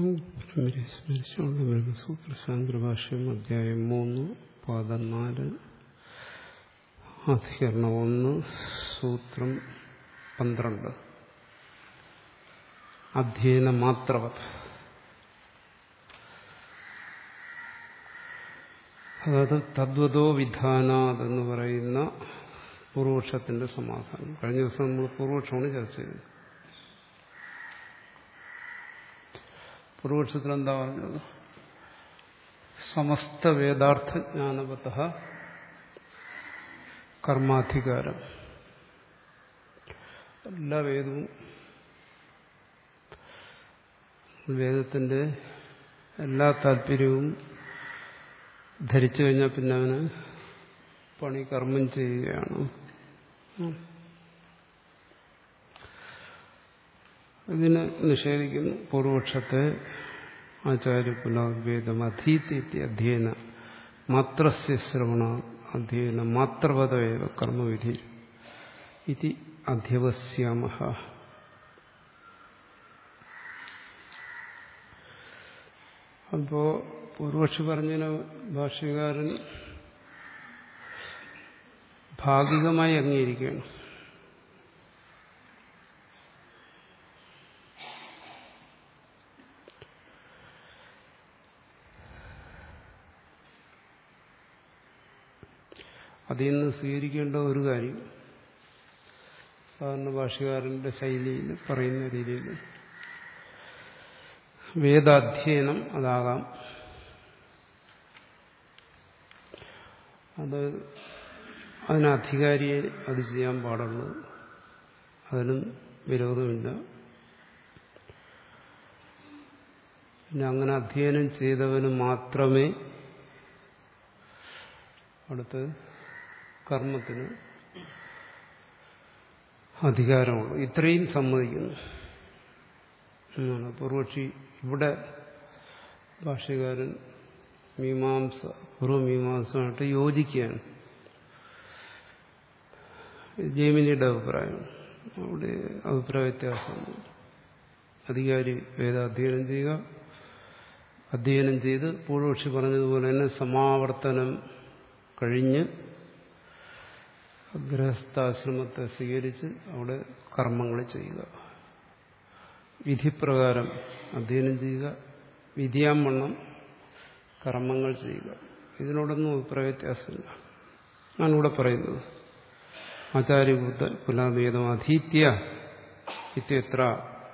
സ്മരിച്ചുകൊണ്ട് ബ്രഹ്മസൂത്ര സാന്ദ്രഭാഷ്യം അധ്യായം മൂന്ന് പാദം നാല് അധികരണം ഒന്ന് സൂത്രം പന്ത്രണ്ട് അധ്യയന മാത്രവത് അതായത് തദ്വതോ വിധാനാത് എന്ന് പറയുന്ന പൂർവക്ഷത്തിന്റെ സമാധാനം കഴിഞ്ഞ ദിവസം നമ്മൾ പൂർവക്ഷമാണ് ചർച്ച ചെയ്തത് പൂർവക്ഷത്തിൽ എന്താ പറഞ്ഞത് സമസ്ത വേദാർത്ഥജ്ഞാനവത കർമാധികാരം എല്ലാ വേദവും വേദത്തിന്റെ എല്ലാ താല്പര്യവും ധരിച്ചു കഴിഞ്ഞാൽ പിന്നെ അവന് പണി കർമ്മം ചെയ്യുകയാണ് ഇതിനെ നിഷേധിക്കുന്നു പൂർവപക്ഷത്തെ ആചാര്യ പുനർവേദം അധീത്തി അധ്യയന മാത്രസ്യ ശ്രവണ അധ്യയന മാത്രവതവേവ കർമ്മവിധി ഇത് അധ്യവസ്യാമ അപ്പോ പൂർവക്ഷി പറഞ്ഞതിന് ഭാഷ്യകാരൻ ഭാഗികമായി അംഗീകരിക്കുകയാണ് അതിൽ നിന്ന് സ്വീകരിക്കേണ്ട ഒരു കാര്യം സാധാരണ ഭാഷകാരന്റെ ശൈലിയിൽ പറയുന്ന രീതിയിൽ വേദാധ്യയനം അതാകാം അത് അതിന് അധികാരിയെ അത് ചെയ്യാൻ പാടുള്ളൂ അതിനും വിരോധമില്ല പിന്നെ അങ്ങനെ അധ്യയനം ചെയ്തവന് മാത്രമേ അടുത്ത് കർമ്മത്തിന് അധികാരമുള്ളൂ ഇത്രയും സമ്മതിക്കുന്നു എന്നാണ് പൂർവക്ഷി ഇവിടെ ഭാഷ്യകാരൻ മീമാംസ പൂർവ്വമീമാംസമായിട്ട് യോജിക്കുകയാണ് ജൈമിനിയുടെ അഭിപ്രായം അവിടെ അഭിപ്രായ വ്യത്യാസമുണ്ട് അധികാരി വേദാധ്യയനം ചെയ്യുക അധ്യയനം ചെയ്ത് പൂർവക്ഷി പറഞ്ഞതുപോലെ തന്നെ സമാവർത്തനം കഴിഞ്ഞ് ഗൃഹസ്ഥാശ്രമത്തെ സ്വീകരിച്ച് അവിടെ കർമ്മങ്ങൾ ചെയ്യുക വിധിപ്രകാരം അധ്യയനം ചെയ്യുക വിധിയാവണ്ണം കർമ്മങ്ങൾ ചെയ്യുക ഇതിനോടൊന്നും അഭിപ്രായ വ്യത്യാസമില്ല ആണ് ഇവിടെ പറയുന്നത് ആചാര്യബുദ്ധ കുലാവേദം അധീത്യ ഇത്യത്ര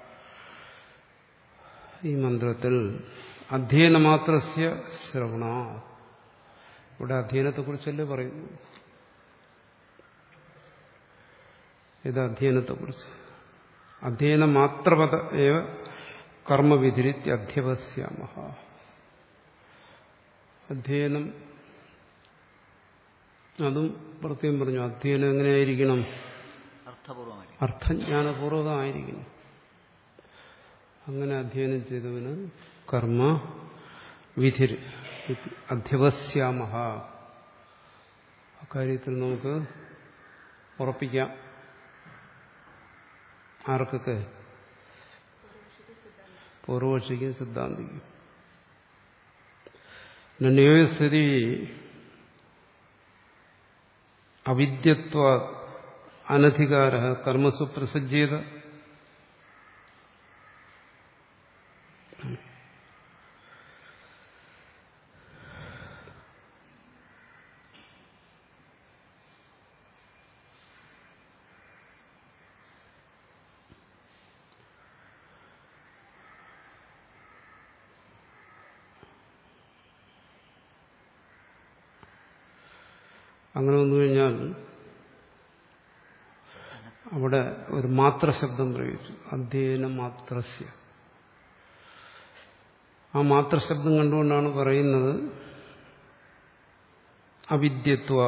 ഈ മന്ത്രത്തിൽ അധ്യയനമാത്രസ്യ ശ്രവണ ഇവിടെ അധ്യയനത്തെക്കുറിച്ചല്ലേ പറയുന്നു ഇത് അധ്യയനത്തെക്കുറിച്ച് അധ്യയന മാത്രപത ഏവ കർമ്മവിധിരിത്യ അധ്യവസ്യാമ അധ്യയനം അതും പ്രത്യേകം പറഞ്ഞു അധ്യയനം എങ്ങനെയായിരിക്കണം അർത്ഥപൂർവമായി അർത്ഥജ്ഞാനപൂർവകമായിരിക്കണം അങ്ങനെ അധ്യയനം ചെയ്തവന് കർമ്മ വിധിർ അധ്യവസ്യാമഹ അക്കാര്യത്തിൽ നമുക്ക് ഉറപ്പിക്കാം ആർക്കൊക്കെ പൂർവപക്ഷിക്കും സിദ്ധാന്തിക്കും നയോസ്ഥിതി അവിദ്യത്വ അനധികാര കർമ്മസു പ്രസജ്ജീത അങ്ങനെ വന്നു കഴിഞ്ഞാൽ അവിടെ ഒരു മാത്ര ശബ്ദം പ്രയോഗിച്ചു അധ്യയന മാത്രസ്യ ആ മാത്ര ശബ്ദം കണ്ടുകൊണ്ടാണ് പറയുന്നത് അവിദ്യത്വ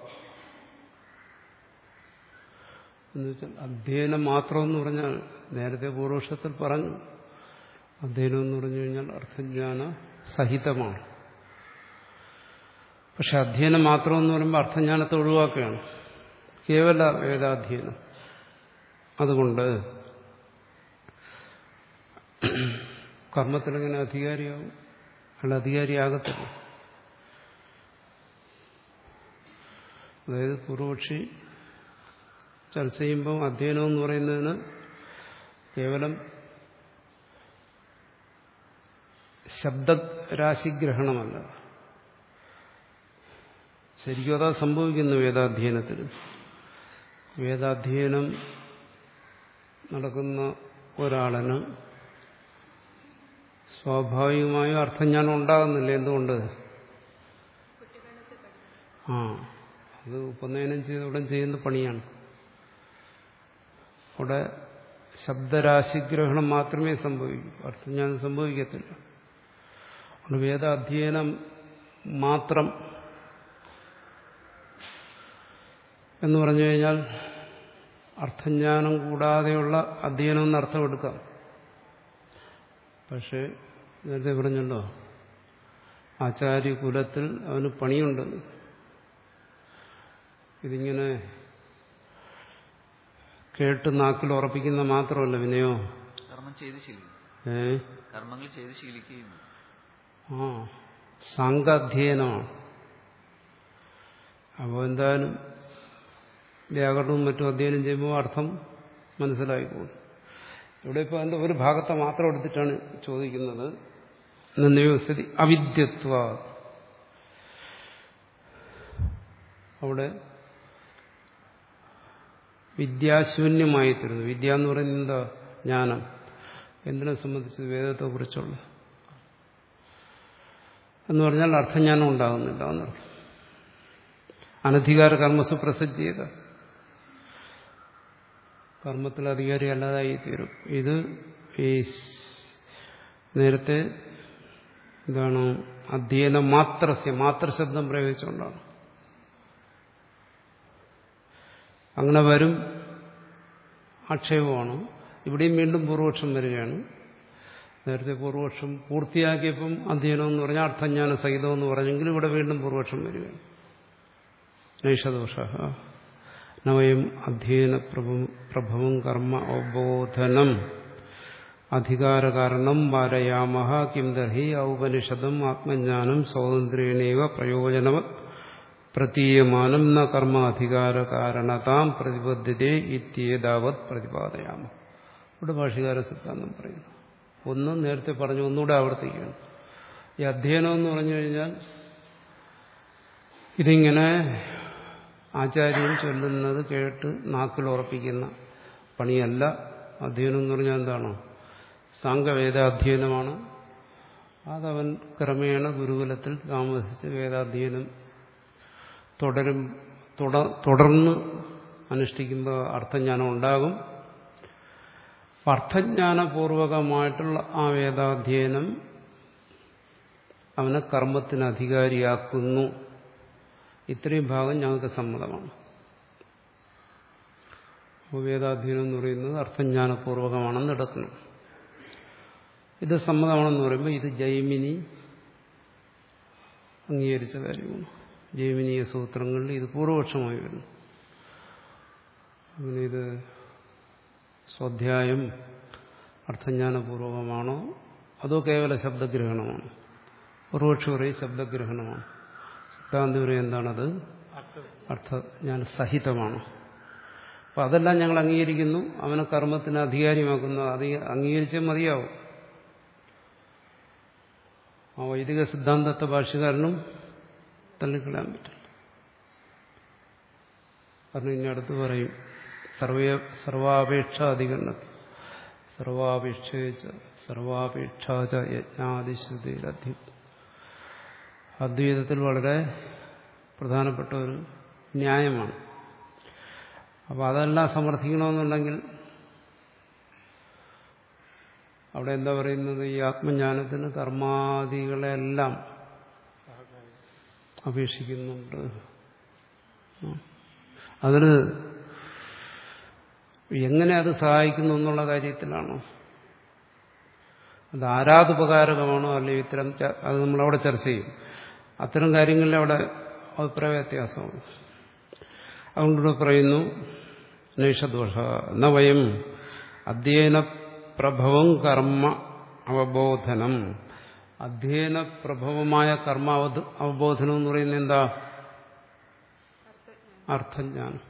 എന്ന് വെച്ചാൽ അധ്യയനം മാത്രം എന്ന് പറഞ്ഞാൽ നേരത്തെ പൂർവക്ഷത്തിൽ പറഞ്ഞു അധ്യയനം എന്ന് പറഞ്ഞു കഴിഞ്ഞാൽ അർത്ഥജ്ഞാന സഹിതമാണ് പക്ഷെ അധ്യയനം മാത്രം എന്ന് പറയുമ്പോൾ അർത്ഥജ്ഞാനത്തെ ഒഴിവാക്കുകയാണ് കേവല വേദാധ്യയനം അതുകൊണ്ട് കർമ്മത്തിലെങ്ങനെ അധികാരിയാവും അയാൾ അധികാരിയാകത്തില്ല അതായത് പൂർവപക്ഷി ചർച്ച ചെയ്യുമ്പോൾ അധ്യയനം എന്ന് പറയുന്നതിന് കേവലം ശബ്ദരാശിഗ്രഹണമല്ല ശരിക്കും അതാ സംഭവിക്കുന്നു വേദാധ്യയനത്തിൽ വേദാധ്യയനം നടക്കുന്ന ഒരാളിന് സ്വാഭാവികമായും അർത്ഥജ്ഞാനം ഉണ്ടാകുന്നില്ല എന്തുകൊണ്ട് ആ അത് ഉപനയനം ചെയ്ത ഉടൻ ചെയ്യുന്ന പണിയാണ് അവിടെ ശബ്ദരാശിഗ്രഹണം മാത്രമേ സംഭവിക്കൂ അർത്ഥജ്ഞാനം സംഭവിക്കത്തില്ല അതുകൊണ്ട് വേദാധ്യയനം മാത്രം എന്ന് പറഞ്ഞു കഴിഞ്ഞാൽ അർത്ഥജ്ഞാനം കൂടാതെയുള്ള അധ്യയനം എന്ന് അർത്ഥമെടുക്കാം പക്ഷേ നേരത്തെ പറഞ്ഞല്ലോ ആചാര്യകുലത്തിൽ അവന് പണിയുണ്ട് ഇതിങ്ങനെ കേട്ട് നാക്കിൽ ഉറപ്പിക്കുന്ന മാത്രമല്ല വിനയോ കർമ്മം ചെയ്ത് ശീലിക്കും ഏ കർമ്മങ്ങൾ ചെയ്ത് ശീലിക്കുകയും ആ സാങ്കാധ്യയനമാണ് അപ്പോൾ എന്തായാലും വ്യാകരണവും മറ്റും അധ്യയനം ചെയ്യുമ്പോൾ അർത്ഥം മനസ്സിലായിക്കോളും ഇവിടെ ഇപ്പോൾ അതിൻ്റെ ഒരു ഭാഗത്തെ മാത്രം എടുത്തിട്ടാണ് ചോദിക്കുന്നത് നിവസ്ഥിതി അവിദ്യത്വ അവിടെ വിദ്യാശൂന്യമായി തീരുന്നു വിദ്യ എന്ന് പറയുന്നത് എന്താ ജ്ഞാനം എന്തിനെ സംബന്ധിച്ച് വേദത്തെ കുറിച്ചുള്ള എന്ന് പറഞ്ഞാൽ അർത്ഥജ്ഞാനം ഉണ്ടാകുന്നില്ല എന്നർത്ഥം അനധികാര കർമ്മസ് പ്രസജ്ജീയത കർമ്മത്തിൽ അധികാരി അല്ലാതായി തീരും ഇത് ഈ നേരത്തെ എന്താണ് അധ്യയന മാത്രസ്യ മാത്രശബ്ദം പ്രയോഗിച്ചുകൊണ്ടാണ് അങ്ങനെ വരും ആക്ഷേപമാണ് ഇവിടെയും വീണ്ടും പൂർവപക്ഷം വരികയാണ് നേരത്തെ പൂർവപക്ഷം പൂർത്തിയാക്കിയപ്പം അധ്യയനം എന്ന് പറഞ്ഞാൽ അർത്ഥജ്ഞാന സഹിതം എന്ന് പറഞ്ഞെങ്കിൽ ഇവിടെ വീണ്ടും പൂർവപക്ഷം വരികയാണ് നൈഷദോഷ നവയം അധ്യയന പ്രഭവം കർമ്മ അവബോധനം അധികാരകാരണം വാരയാമഹ കിം ദർഹി ഔപനിഷദം ആത്മജ്ഞാനം സ്വാതന്ത്ര്യേണേവ പ്രയോജനവ പ്രതീയമാനം ന കർമ്മ അധികാരകാരണതാം പ്രതിബദ്ധതേ ഇത്യേതാവത് പ്രതിപാദയാമ ഇവിടെ ഭാഷകാര സിദ്ധാന്തം പറയുന്നു ഒന്ന് നേരത്തെ പറഞ്ഞു ഒന്നുകൂടെ ആവർത്തിക്കുകയാണ് ഈ അധ്യയനം എന്ന് പറഞ്ഞു കഴിഞ്ഞാൽ ഇതിങ്ങനെ ആചാര്യൻ ചൊല്ലുന്നത് കേട്ട് നാക്കിൽ ഉറപ്പിക്കുന്ന പണിയല്ല അധ്യയനം എന്ന് പറഞ്ഞാൽ എന്താണോ സാങ്കവേദാധ്യയനമാണ് അതവൻ ക്രമേണ ഗുരുകുലത്തിൽ താമസിച്ച് വേദാധ്യയനം തുടരും തുടർന്ന് അനുഷ്ഠിക്കുമ്പോൾ അർത്ഥജ്ഞാനം ഉണ്ടാകും അർത്ഥജ്ഞാനപൂർവകമായിട്ടുള്ള ആ വേദാധ്യയനം അവനെ കർമ്മത്തിന് അധികാരിയാക്കുന്നു ഇത്രയും ഭാഗം ഞങ്ങൾക്ക് സമ്മതമാണ് അപ്പോൾ വേദാധ്യയനം എന്ന് പറയുന്നത് അർത്ഥജ്ഞാനപൂർവകമാണെന്ന് എടുക്കണം ഇത് സമ്മതമാണെന്ന് പറയുമ്പോൾ ഇത് ജൈമിനി അംഗീകരിച്ച കാര്യമാണ് ജൈമിനീയ സൂത്രങ്ങളിൽ ഇത് പൂർവപക്ഷമായി വരുന്നു അങ്ങനെ ഇത് സ്വാധ്യായം അർത്ഥജ്ഞാനപൂർവകമാണോ അതോ കേവല ശബ്ദഗ്രഹണമാണോ പൂർവക്ഷ പറയും ശബ്ദഗ്രഹണമാണ് സിദ്ധാന്തി പറയും എന്താണത് അർത്ഥജ്ഞാന സഹിതമാണ് അപ്പം അതെല്ലാം ഞങ്ങൾ അംഗീകരിക്കുന്നു അവനെ കർമ്മത്തിന് അധികാരിമാക്കുന്നു അത് അംഗീകരിച്ചേ മതിയാവും ആ വൈദിക സിദ്ധാന്തത്തെ ഭാഷകാരനും തള്ളിക്കളയാൻ പറ്റില്ല കാരണം ഇനി അടുത്ത് പറയും സർവേ സർവാപേക്ഷ അധികരണത്തിൽ സർവാപേക്ഷ സർവാപേക്ഷ യജ്ഞാതിശ്രുതിയിലധി അദ്വൈതത്തിൽ വളരെ പ്രധാനപ്പെട്ട ഒരു ന്യായമാണ് അപ്പോൾ അതെല്ലാം സമർത്ഥിക്കണമെന്നുണ്ടെങ്കിൽ അവിടെ എന്താ പറയുന്നത് ഈ ആത്മജ്ഞാനത്തിന് കർമാദികളെല്ലാം അപേക്ഷിക്കുന്നുണ്ട് അതിന് എങ്ങനെ അത് സഹായിക്കുന്നു എന്നുള്ള കാര്യത്തിലാണോ അത് ആരാധുപകാരകമാണോ അല്ലെങ്കിൽ ഇത്തരം അത് നമ്മളവിടെ ചർച്ച ചെയ്യും അത്തരം കാര്യങ്ങളിൽ അവിടെ അഭിപ്രായ വ്യത്യാസമാണ് അതുകൊണ്ടിവിടെ പറയുന്നു നൈഷദോഷ എന്ന വയം അധ്യയന പ്രഭവം കർമ്മ അവബോധനം അധ്യയന പ്രഭവമായ കർമ്മ അവധ- അവബോധനം എന്ന് പറയുന്നത് എന്താ അർത്ഥജ്ഞാനം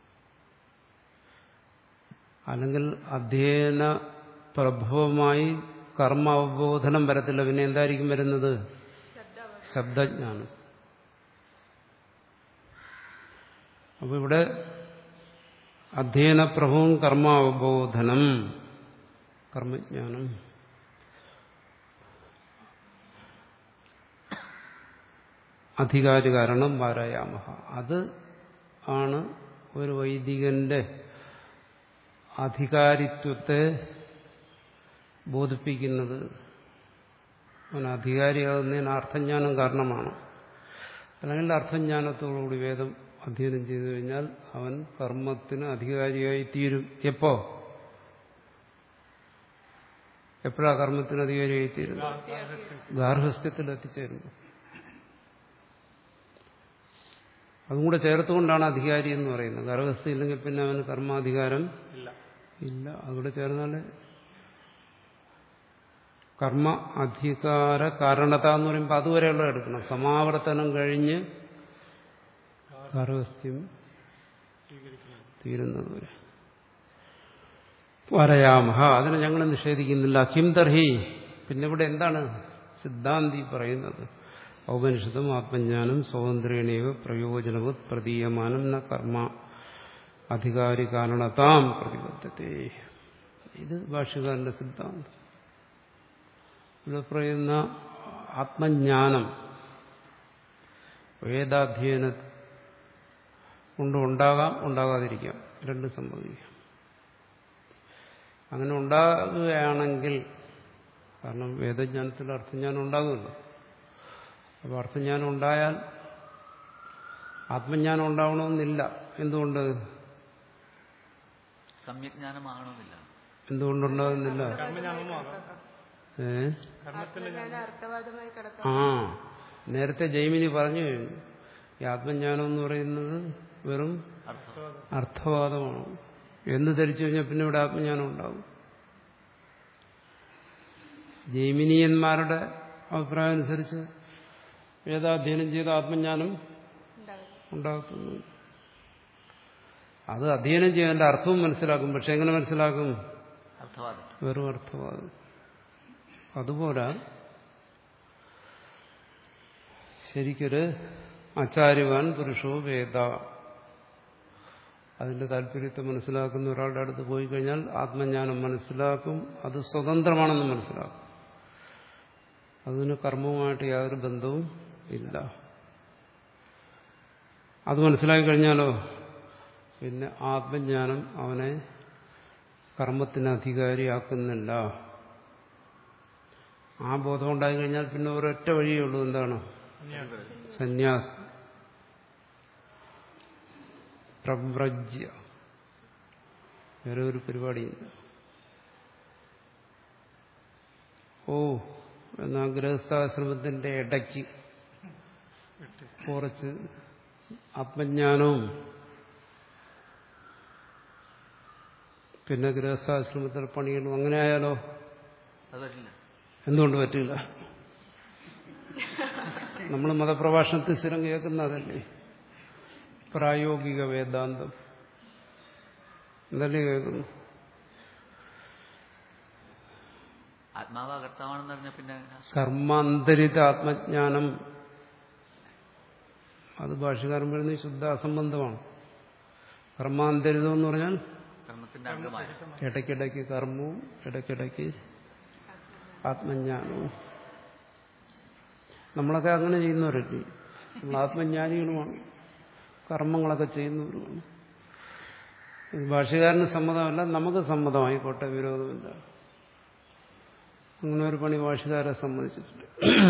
അല്ലെങ്കിൽ അധ്യയന പ്രഭവമായി കർമ്മ അവബോധനം വരത്തില്ല പിന്നെ എന്തായിരിക്കും വരുന്നത് ശബ്ദജ്ഞാനം അപ്പൊ ഇവിടെ അധ്യയന പ്രഭവം കർമ്മ അവബോധനം കർമ്മജ്ഞാനം അധികാരി കാരണം വാരായാമഹ അത് ആണ് ഒരു വൈദികന്റെ അധികാരിത്വത്തെ ബോധിപ്പിക്കുന്നത് അവൻ അധികാരിയാകുന്നതിന് അർത്ഥജ്ഞാനം കാരണമാണ് അല്ലെങ്കിൽ അർത്ഥജ്ഞാനത്തോടുകൂടി വേദം അധ്യയനം ചെയ്തു കഴിഞ്ഞാൽ അവൻ കർമ്മത്തിന് അധികാരിയായി തീരും എപ്പോ എപ്പോഴാ കർമ്മത്തിന് അധികാരിയായി തീരുന്നത് ഗാർഹസ്ഥ്യത്തിൽ എത്തിച്ചേരുന്നു അതും കൂടെ ചേർത്തുകൊണ്ടാണ് അധികാരി എന്ന് പറയുന്നത് ഗർഭസ്ഥ ഇല്ലെങ്കിൽ പിന്നെ അവന് കർമാധികാരം ഇല്ല അതുകൂടെ ചേർന്നാല് കർമ്മ അധികാര കാരണത എന്ന് പറയുമ്പോൾ അതുവരെയുള്ള എടുക്കണം സമാവർത്തനം കഴിഞ്ഞ് ഗർഭസ്ഥ്യം തീരുന്നത് വരെ വരയാമഹ അതിനെ ഞങ്ങൾ നിഷേധിക്കുന്നില്ല കിം തർഹി പിന്നെ ഇവിടെ എന്താണ് സിദ്ധാന്തി പറയുന്നത് ഔപനിഷത്തും ആത്മജ്ഞാനം സ്വാതന്ത്ര്യേണേവ പ്രയോജനവത് പ്രതീയമാനം ന കർമ്മ അധികാരി കാരണതാം പ്രതിബദ്ധത്തെ ഇത് ഭാഷ്യകാരന്റെ സിദ്ധാന്തം ഇവിടെ പറയുന്ന ആത്മജ്ഞാനം വേദാധ്യയന കൊണ്ട് ഉണ്ടാകാം ഉണ്ടാകാതിരിക്കാം രണ്ടും സംഭവിക്കാം അങ്ങനെ ഉണ്ടാകുകയാണെങ്കിൽ കാരണം വേദജ്ഞാനത്തിൽ അർത്ഥജ്ഞാനം ഉണ്ടാകുമല്ലോ അപ്പോൾ അർത്ഥജ്ഞാനം ഉണ്ടായാൽ ആത്മജ്ഞാനം ഉണ്ടാവണമെന്നില്ല എന്തുകൊണ്ട് സമ്യജ്ഞാനമാകണമെന്നില്ല എന്തുകൊണ്ടുണ്ടാകുന്നില്ല ഏ അർത്ഥവാദമായി കിടക്കാം ആ നേരത്തെ ജൈമിനി പറഞ്ഞു കഴിഞ്ഞു ഈ ആത്മജ്ഞാനം എന്ന് പറയുന്നത് വെറും അർത്ഥം അർത്ഥവാദമാണ് എന്ന് ധരിച്ചു കഴിഞ്ഞാൽ പിന്നെ ഇവിടെ ആത്മജ്ഞാനം ഉണ്ടാവും ജൈമിനിയന്മാരുടെ അഭിപ്രായം അനുസരിച്ച് വേദാധ്യയനം ചെയ്ത ആത്മജ്ഞാനം ഉണ്ടാകത്തുള്ളൂ അത് അധ്യയനം ചെയ്യേണ്ട അർത്ഥവും മനസ്സിലാക്കും പക്ഷെ എങ്ങനെ മനസ്സിലാക്കും അർത്ഥവാദം വെറും അർത്ഥവാദം അതുപോലെ ശരിക്കൊരു ആചാര്യവാൻ പുരുഷോ വേദ അതിന്റെ താല്പര്യത്തെ മനസ്സിലാക്കുന്ന ഒരാളുടെ അടുത്ത് പോയി കഴിഞ്ഞാൽ ആത്മജ്ഞാനം മനസ്സിലാക്കും അത് സ്വതന്ത്രമാണെന്ന് മനസ്സിലാക്കും അതിന് കർമ്മവുമായിട്ട് യാതൊരു ബന്ധവും ഇല്ല അത് മനസ്സിലാക്കി കഴിഞ്ഞാലോ പിന്നെ ആത്മജ്ഞാനം അവനെ കർമ്മത്തിന് അധികാരിയാക്കുന്നില്ല ആ ബോധം ഉണ്ടായി കഴിഞ്ഞാൽ പിന്നെ ഒരൊറ്റ വഴിയേ ഉള്ളൂ എന്താണ് സന്യാസം പ്രവ്രജ്യ വേറെ ഒരു പരിപാടിയില്ല ഓ എന്നാ ഗൃഹസ്ഥാശ്രമത്തിന്റെ ഇടയ്ക്ക് കുറച്ച് ആത്മജ്ഞാനവും പിന്നെ ഗൃഹസ്ഥാശ്രമത്തിൽ പണിയണം അങ്ങനെ ആയാലോ അത് പറ്റില്ല എന്തുകൊണ്ട് പറ്റില്ല നമ്മൾ മതപ്രഭാഷണത്തിൽ സ്ഥിരം കേൾക്കുന്നതല്ലേ പ്രായോഗിക വേദാന്തം എന്തല്ലേ കേൾക്കുന്നു ആത്മാവ് കർത്താവാണെന്ന് പറഞ്ഞാൽ പിന്നെ കർമാന്തരിത ആത്മജ്ഞാനം അത് ഭാഷകാരൻ പറയുന്നത് ശുദ്ധ അസംബന്ധമാണ് കർമാന്തരിതം എന്ന് പറഞ്ഞാൽ കർമ്മത്തിന്റെ അംഗമായ ഇടയ്ക്കിടയ്ക്ക് കർമ്മവും ഇടയ്ക്കിടയ്ക്ക് ആത്മജ്ഞാനവും നമ്മളൊക്കെ അങ്ങനെ ചെയ്യുന്നവരല്ലേ നമ്മൾ ആത്മജ്ഞാനികളുമാണ് കർമ്മങ്ങളൊക്കെ ചെയ്യുന്നവരുമാണ് ഇത് ഭാഷകാരന് സമ്മതമല്ല നമുക്ക് സമ്മതമായിക്കോട്ടെ വിരോധമില്ല അങ്ങനെ ഒരു പണി ഭാഷകാരെ സമ്മതിച്ചിട്ടുണ്ട്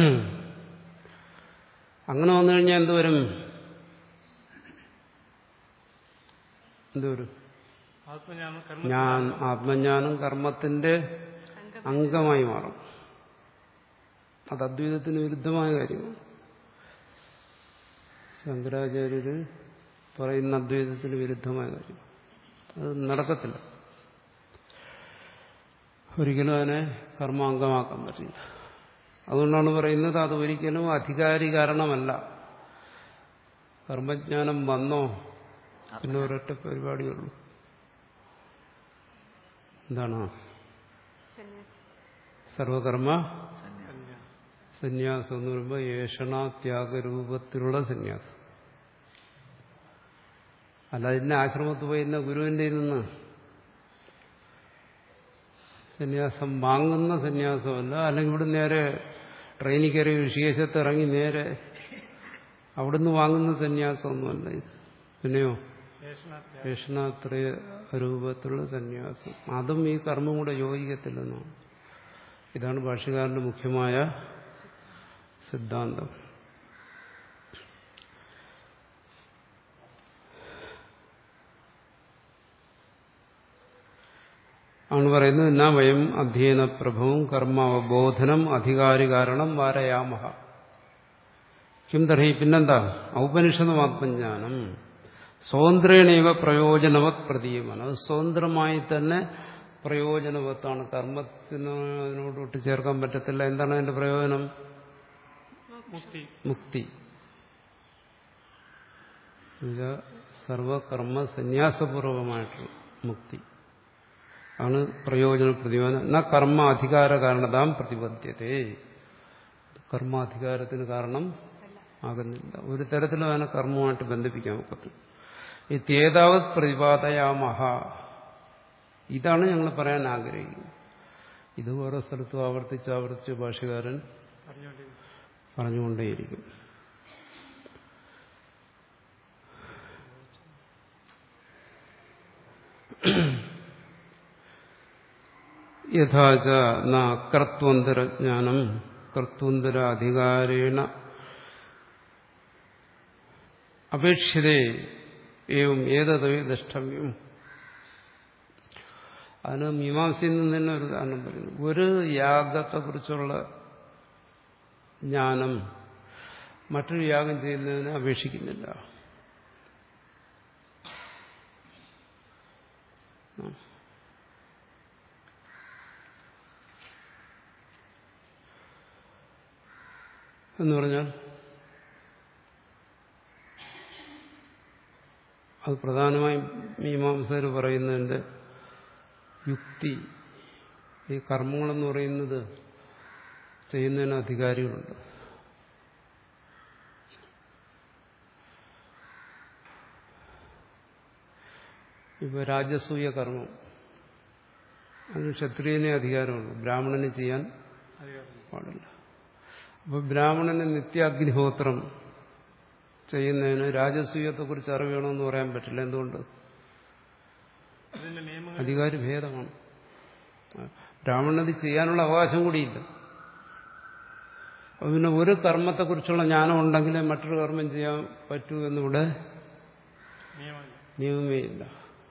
അങ്ങനെ വന്നു കഴിഞ്ഞാൽ എന്തുവരും എന്തുവരും ആത്മജ്ഞാനം കർമ്മ ഞാൻ ആത്മജ്ഞാനം കർമ്മത്തിന്റെ അംഗമായി മാറും അത് അദ്വൈതത്തിന് വിരുദ്ധമായ കാര്യമാണ് ശങ്കരാചാര്യര് പറയുന്ന അദ്വൈതത്തിന് വിരുദ്ധമായ കാര്യം അത് നടക്കത്തില്ല ഒരിക്കലും അതിനെ കർമാംഗമാക്കാൻ പറ്റില്ല അതുകൊണ്ടാണ് പറയുന്നത് അത് ഒരിക്കലും അധികാരി കാരണമല്ല കർമ്മജ്ഞാനം വന്നോ പിന്നെ ഒരൊറ്റ പരിപാടിയുള്ളൂ എന്താണ് സന്യാസി സർവകർമ്മ സന്യാസം സന്യാസം എന്ന് പറയുമ്പോൾ ഏഷണാത്യാഗരൂപത്തിലുള്ള സന്യാസം അല്ല ഇന്ന ആശ്രമത്തിൽ പോയി ഇന്ന ഗുരുവിന്റെ നിന്ന് സന്യാസം വാങ്ങുന്ന സന്യാസമല്ല അല്ലെങ്കിൽ ഇവിടെ നേരെ ട്രെയിനിൽ കയറി ഋഷികേശത്ത് ഇറങ്ങി നേരെ അവിടുന്ന് വാങ്ങുന്ന സന്യാസമൊന്നുമല്ല ഇത് പിന്നെയോ ശേഷനാഥ് ഏഷണാത്രയ രൂപത്തിലുള്ള സന്യാസം അതും ഈ കർമ്മം കൂടെ യോജിക്കത്തില്ലെന്നാണ് ഇതാണ് ഭാഷകാരന്റെ മുഖ്യമായ സിദ്ധാന്തം ആണ് പറയുന്നത് എന്നാ വയം അധ്യയന പ്രഭവും കർമാവബോധനം അധികാരി കാരണം വാരയാമഹ കിം തർഹി പിന്നെന്താ ഔപനിഷദം ആത്മജ്ഞാനം സ്വതന്ത്രേണേവ പ്രയോജനവത് പ്രതീയമാണ് അത് സ്വതന്ത്രമായി തന്നെ പ്രയോജനവത്താണ് കർമ്മത്തിന് അതിനോടൊട്ട് ചേർക്കാൻ പറ്റത്തില്ല എന്താണ് അതിന്റെ പ്രയോജനം മുക്തി മുക്തി എന്നുവെച്ചാൽ സർവകർമ്മ സന്യാസപൂർവമായിട്ടുള്ള മുക്തി ആണ് പ്രയോജന പ്രതിപാദനം എന്നാ കർമ്മ അധികാര കാരണതാം പ്രതിപദ്ധ്യത്തെ കർമാധികാരത്തിന് കാരണം ആകുന്നില്ല ഒരു തരത്തിലും അതിനെ കർമ്മമായിട്ട് ബന്ധിപ്പിക്കാൻ ഒക്കത്തില്ല ഇത്യേതാവത് പ്രതിപാദയാമഹ ഇതാണ് ഞങ്ങൾ പറയാൻ ആഗ്രഹിക്കുന്നത് ഇത് ഓരോ സ്ഥലത്തും ആവർത്തിച്ച് ആവർത്തിച്ച് ഭാഷകാരൻ പറഞ്ഞുകൊണ്ടിരിക്കും പറഞ്ഞുകൊണ്ടേയിരിക്കും യഥാച ന കർത്തന്തരജ്ഞാനം കർത്തന്തര അധികാരേണ അപേക്ഷിതേ ഏവം ഏതതവേ ദ്രഷ്ടവ്യം അതിന് മീമാംസയിൽ നിന്ന് തന്നെ ഒരു ഉദാഹരണം പറയുന്നു ഒരു യാഗത്തെക്കുറിച്ചുള്ള ജ്ഞാനം മറ്റൊരു യാഗം ചെയ്യുന്നതിനെ അപേക്ഷിക്കുന്നില്ല എന്ന് പറഞ്ഞാൽ അത് പ്രധാനമായും മീമാംസകർ പറയുന്നതിൻ്റെ യുക്തി ഈ കർമ്മങ്ങളെന്ന് പറയുന്നത് ചെയ്യുന്നതിന് അധികാരികളുണ്ട് ഇപ്പോൾ രാജസൂയ കർമ്മം അതിന് ക്ഷത്രിയനെ അധികാരമുള്ളൂ ബ്രാഹ്മണന് ചെയ്യാൻ അധികാരം പാടില്ല അപ്പോൾ ബ്രാഹ്മണന് നിത്യാഗ്നിഹോത്രം ചെയ്യുന്നതിന് രാജസൂയത്തെക്കുറിച്ച് അറിയണമെന്ന് പറയാൻ പറ്റില്ല എന്തുകൊണ്ട് അതിന്റെ നിയമങ്ങൾ അധികാരി ഭേദമാണ് ബ്രാഹ്മണന് ചെയ്യാനുള്ള അവകാശം കൂടിയില്ല അപ്പൊ പിന്നെ ഒരു കർമ്മത്തെക്കുറിച്ചുള്ള ജ്ഞാനം ഉണ്ടെങ്കിലേ മറ്റൊരു കർമ്മം ചെയ്യാൻ പറ്റൂ എന്നിവിടെ നിയമമില്ല നിയമമേ ഇല്ല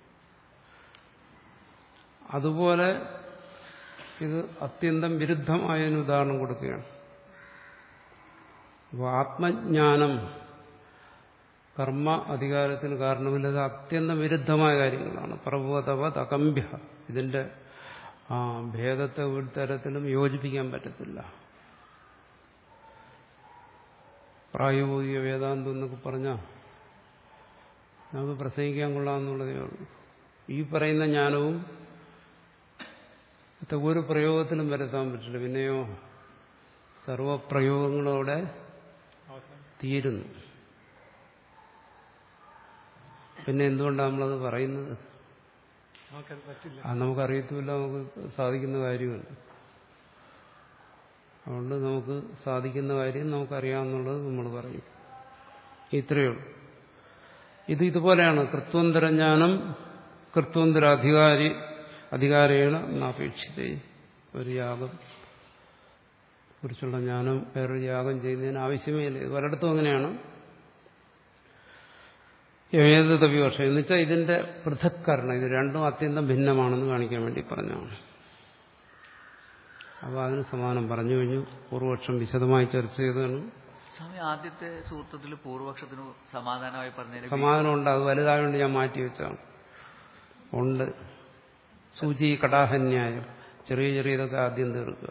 അതുപോലെ ഇത് അത്യന്തം വിരുദ്ധമായതിന് ഉദാഹരണം കൊടുക്കുകയാണ് അപ്പോൾ ആത്മജ്ഞാനം കർമ്മ അധികാരത്തിന് കാരണമില്ല ഇത് അത്യന്തം വിരുദ്ധമായ കാര്യങ്ങളാണ് പ്രഭുവതവ തകമ്പ്യ ഇതിന്റെ ആ ഭേദത്തെ ഒരു തരത്തിലും യോജിപ്പിക്കാൻ പറ്റത്തില്ല പ്രായോഗിക വേദാന്തം എന്നൊക്കെ പറഞ്ഞാൽ നമുക്ക് പ്രസംഗിക്കാൻ കൊള്ളാമെന്നുള്ളതേ ഉള്ളൂ ഈ പറയുന്ന ജ്ഞാനവും ഇത് ഒരു പ്രയോഗത്തിലും വരുത്താൻ പറ്റില്ല പിന്നെയോ സർവപ്രയോഗങ്ങളും അവിടെ അവസാനം തീരുന്നു പിന്നെ എന്തുകൊണ്ടാണ് നമ്മളത് പറയുന്നത് നമുക്കത് പറ്റില്ല അത് നമുക്കറിയത്തുമില്ല നമുക്ക് സാധിക്കുന്ന കാര്യമല്ല അതുകൊണ്ട് നമുക്ക് സാധിക്കുന്ന കാര്യം നമുക്കറിയാമെന്നുള്ളത് നമ്മൾ പറയും ഇത്രയേ ഉള്ളൂ ഇത് ഇതുപോലെയാണ് കൃത്വന്തരജ്ഞാനം കൃത്വന്തര അധികാരി അധികാരേണ എന്നാപേക്ഷിത ഒരു യാഗം കുറിച്ചുള്ള ജ്ഞാനം വേറൊരു യാഗം ചെയ്യുന്നതിന് ആവശ്യമേ ഇല്ല ഇത് പലയിടത്തും അങ്ങനെയാണ് ഏത് തവിവർഷം എന്ന് വെച്ചാൽ ഇതിന്റെ പൃഥക്കരണം ഇത് രണ്ടും അത്യന്തം ഭിന്നമാണെന്ന് കാണിക്കാൻ വേണ്ടി പറഞ്ഞതാണ് അപ്പോൾ അതിന് സമാനം പറഞ്ഞു കഴിഞ്ഞു പൂർവപക്ഷം വിശദമായി ചർച്ച ചെയ്തതാണ് സ്വാമി ആദ്യത്തെ സൂത്രത്തിൽ പൂർവപക്ഷത്തിന് സമാധാനമായി പറഞ്ഞതിന് സമാധാനം ഉണ്ട് അത് വലുതായതുകൊണ്ട് ഞാൻ മാറ്റി വെച്ചാണ് ഉണ്ട് സൂചി കടാഹന്യായം ചെറിയ ചെറിയതൊക്കെ ആദ്യം തീർക്കുക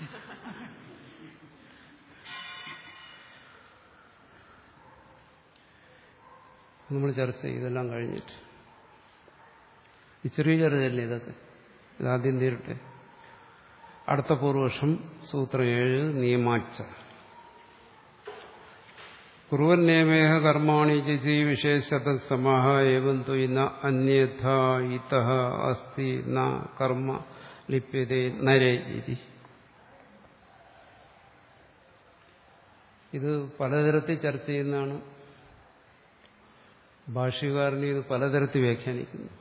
നമ്മൾ ചർച്ച ചെയ്യും ഇതെല്ലാം കഴിഞ്ഞിട്ട് ഈ ചെറിയ ചെറുതല്ലേ ഇതൊക്കെ ഇതാദ്യം തീരട്ടെ അടുത്ത പൂർവക്ഷം സൂത്രം ഏഴ് നിയമാച്ച കുറുവൻ നിയമേഹ കർമാണി ചേച്ചി വിശേഷത സമാഹ ഏവം തൊയ്ന അന്യഥ ഇത അസ്തി ന കർമ്മ ലിപ്യതേ നരേ ഇതി ഇത് പലതരത്തിൽ ചർച്ച ചെയ്യുന്നതാണ് ഭാഷ്യകാരനെ ഇത് പലതരത്തിൽ വ്യാഖ്യാനിക്കുന്നു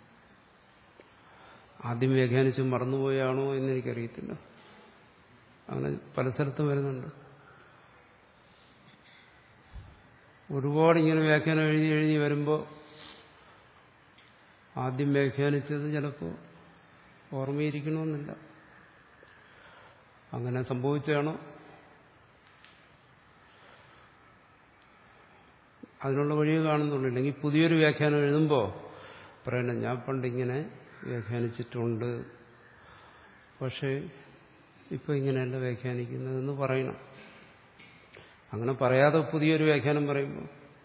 ആദ്യം വ്യാഖ്യാനിച്ച് മറന്നുപോയാണോ എന്ന് എനിക്കറിയത്തില്ല അങ്ങനെ പല സ്ഥലത്തും വരുന്നുണ്ട് ഒരുപാട് ഇങ്ങനെ വ്യാഖ്യാനം എഴുതി എഴുതി വരുമ്പോൾ ആദ്യം വ്യാഖ്യാനിച്ചത് ചിലപ്പോൾ ഓർമ്മയിരിക്കണമെന്നില്ല അങ്ങനെ സംഭവിച്ചാണോ അതിനുള്ള വഴിയെ കാണുന്നുള്ളൂ ഇല്ലെങ്കിൽ പുതിയൊരു വ്യാഖ്യാനം എഴുതുമ്പോൾ പറയണം ഞാൻ പണ്ടിങ്ങനെ വ്യാഖ്യാനിച്ചിട്ടുണ്ട് പക്ഷേ ഇപ്പം ഇങ്ങനെയല്ല വ്യാഖ്യാനിക്കുന്നതെന്ന് പറയണം അങ്ങനെ പറയാതെ പുതിയൊരു വ്യാഖ്യാനം പറയുമ്പോൾ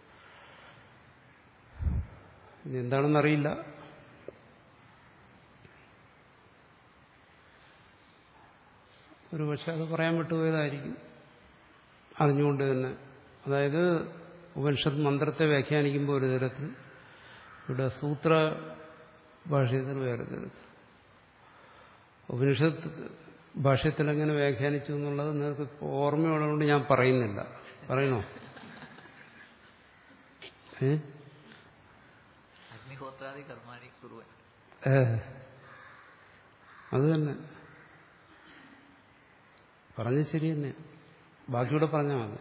ഇനി എന്താണെന്നറിയില്ല ഒരു പക്ഷെ അത് പറയാൻ വിട്ടുപോയതായിരിക്കും അറിഞ്ഞുകൊണ്ട് തന്നെ അതായത് ഉപനിഷത്ത് മന്ത്രത്തെ വ്യാഖ്യാനിക്കുമ്പോൾ ഒരു തരത്തിൽ ഇവിടെ സൂത്ര ഭാഷയത്തിൽ വേറെ തരത്തിൽ ഉപനിഷത്ത് ഭാഷയത്തിൽ എങ്ങനെ വ്യാഖ്യാനിച്ചു എന്നുള്ളത് നിങ്ങൾക്ക് ഇപ്പോൾ ഓർമ്മയുള്ളതുകൊണ്ട് ഞാൻ പറയുന്നില്ല പറയണോ ഏ അഗ്നിഹോത്രാദി കർമാണി കുറുവൻ ഏ അത് തന്നെ പറഞ്ഞത് ശരി തന്നെ ബാക്കിയൂടെ പറഞ്ഞാൽ മതി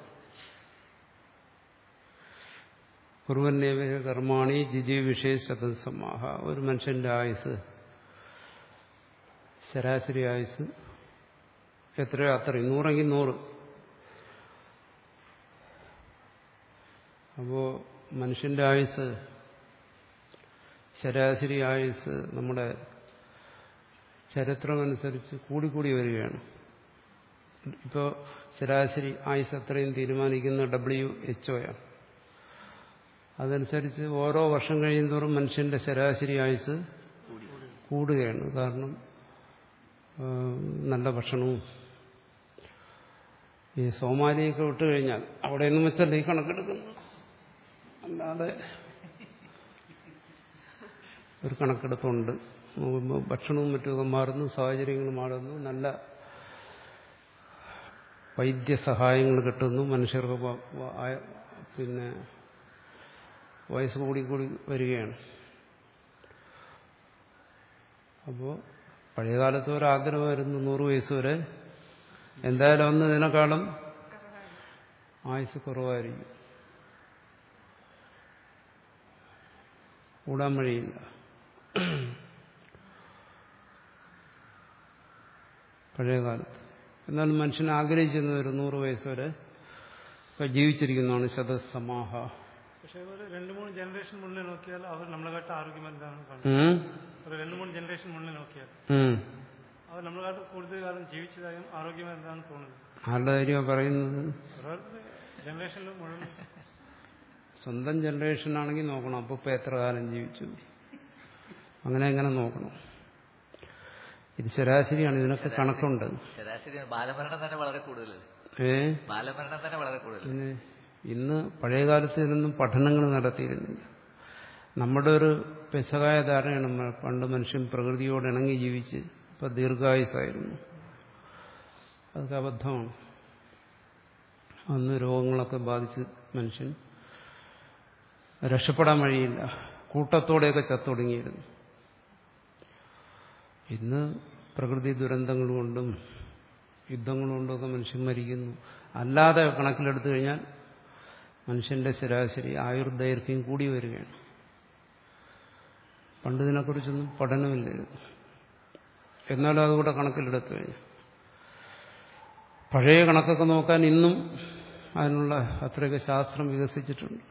കുറുവന്നേവ കർമാണി ജിജി വിഷയ ശതസമാഹ ഒരു മനുഷ്യന്റെ ആയുസ് ശരാശരി ആയുസ് എത്രയോ അത്രയും നൂറെങ്കിൽ നൂറ് അപ്പോ മനുഷ്യന്റെ ആയുസ് ശരാശരി ആയുസ് നമ്മുടെ ചരിത്രമനുസരിച്ച് കൂടിക്കൂടി വരികയാണ് ഇപ്പോൾ ശരാശരി ആയുസ് അത്രയും തീരുമാനിക്കുന്ന ഡബ്ല്യു എച്ച്ഒയാണ് അതനുസരിച്ച് ഓരോ വർഷം കഴിയുന്തോറും മനുഷ്യന്റെ ശരാശരി ആയുസ് കൂടുകയാണ് കാരണം ആ, നല്ല ഭക്ഷണവും ഈ സോമാലിയൊക്കെ വിട്ടു കഴിഞ്ഞാൽ അവിടെ ഒന്നും വെച്ചല്ല ഈ കണക്കെടുക്കുന്നു അല്ലാതെ ഒരു കണക്കെടുപ്പുണ്ട് നോക്കുമ്പോൾ ഭക്ഷണവും മറ്റുമൊക്കെ മാറുന്നു സാഹചര്യങ്ങൾ മാറുന്നു നല്ല വൈദ്യസഹായങ്ങൾ കിട്ടുന്നു മനുഷ്യർക്ക് വ- വ- ആയ- പിന്നെ വയസ്സ് കൂടി കൂടി വരികയാണ് അപ്പോൾ പഴയകാലത്ത് ഒരാഗ്രഹമായിരുന്നു നൂറ് വയസ്സ് വരെ എന്തായാലും ഒന്ന് ഇതിനേക്കാളും ആയുസ് കുറവായിരിക്കും കൂടാൻ വഴിയില്ല പഴയകാലത്ത് എന്നാലും മനുഷ്യൻ ആഗ്രഹിച്ചിരുന്ന ഒരു നൂറ് വയസ്സ് വരെ ഇപ്പൊ ജീവിച്ചിരിക്കുന്നതാണ് ശതസമാഹ പക്ഷെ ഒരു രണ്ട് മൂന്ന് ജനറേഷൻ മുന്നിൽ നോക്കിയാൽ അവർ നമ്മളെക്കാട്ട് ആരോഗ്യം എന്താണ് കാണുന്നത് ഉം? ഒരു രണ്ട് മൂന്ന് ജനറേഷൻ മുന്നിൽ നോക്കിയാൽ ഉം. അവർ നമ്മളെക്കാട്ട് കൂടുതൽ കാലം ജീവിച്ചതായും ആരോഗ്യം എന്താണ് തോന്നുന്നത് ആരുടെ കാര്യമാണ് പറയുന്നത് ഓരോരുത്തർ ജനറേഷനിൽ മുഴുവൻ സ്വന്തം ജനറേഷൻ ആണെങ്കിൽ നോക്കണം അപ്പൊ ഇപ്പൊ എത്ര കാലം ജീവിച്ചു അങ്ങനെ എങ്ങനെ നോക്കണം ഇത് ശരാശരിയാണ് ഇതിനൊക്കെ കണക്കുണ്ട് ശരാശരി ബാലമരണം തന്നെ വളരെ കൂടുതലല്ലേ ഏ ബാലമരണം തന്നെ വളരെ കൂടുതൽ പിന്നെ ഇന്ന് പഴയകാലത്ത് ഇതിനൊന്നും പഠനങ്ങൾ നടത്തിയിരുന്നില്ല നമ്മുടെ ഒരു പെശകായ ധാരണയാണ് മ- പണ്ട് മനുഷ്യൻ പ്രകൃതിയോട് ഇണങ്ങി ജീവിച്ച് ഇപ്പൊ ദീർഘായുസായിരുന്നു അതൊക്കെ അബദ്ധമാണ് അന്ന് രോഗങ്ങളൊക്കെ ബാധിച്ച് മനുഷ്യൻ രക്ഷപ്പെടാൻ വഴിയില്ല കൂട്ടത്തോടെയൊക്കെ ചത്തൊടുങ്ങിയിരുന്നു ഇന്ന് പ്രകൃതി ദുരന്തങ്ങൾ കൊണ്ടും യുദ്ധങ്ങൾ കൊണ്ടുമൊക്കെ മനുഷ്യൻ മരിക്കുന്നു അല്ലാതെ കണക്കിലെടുത്തു കഴിഞ്ഞാൽ മനുഷ്യന്റെ ശരാശരി ആയുർദൈർഘ്യം കൂടി വരികയാണ് പണ്ട് ഇതിനെക്കുറിച്ചൊന്നും പഠനമില്ലായിരുന്നു എന്നാലും അതുകൂടെ കണക്കിലെടുത്തു കഴിഞ്ഞു പഴയ കണക്കൊക്കെ നോക്കാൻ ഇന്നും അതിനുള്ള അത്രയൊക്കെ ശാസ്ത്രം വികസിച്ചിട്ടുണ്ട്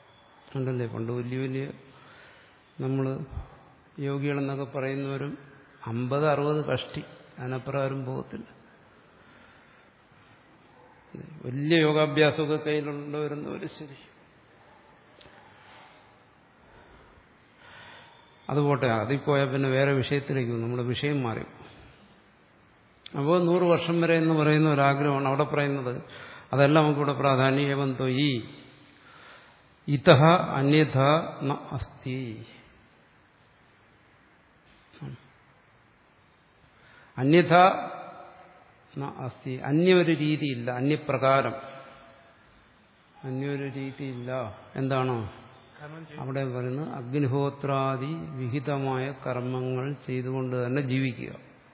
ഉണ്ടല്ലേ പണ്ട് വലിയ വലിയ നമ്മൾ യോഗികളെന്നൊക്കെ പറയുന്നവരും അമ്പത് അറുപത് കഷ്ടി അതിനപ്പുറം പോകത്തില്ല വലിയ യോഗാഭ്യാസമൊക്കെ കയ്യിലുള്ളവരുന്നവർ ശരി അത് പോട്ടെ അതിൽ പോയാൽ പിന്നെ വേറെ വിഷയത്തിലേക്ക് പോകും. നമ്മുടെ വിഷയം മാറി അപ്പോൾ നൂറ് വർഷം വരെ എന്ന് പറയുന്ന ഒരാഗ്രഹമാണ് അവിടെ പറയുന്നത് അതല്ല നമുക്കിവിടെ പ്രാധാന്യം ഏവന്തോ ഈ ഇത അന്യഥ ന അസ്തി അന്യഥ ന അസ്തി അന്യൊരു രീതിയില്ല അന്യപ്രകാരം അന്യൊരു രീതിയില്ല എന്താണ് കർമ്മം ചെയ്യും അവിടെ പറയുന്നത് അഗ്നിഹോത്രാദി വിഹിതമായ കർമ്മങ്ങൾ ചെയ്തുകൊണ്ട് തന്നെ ജീവിക്കുക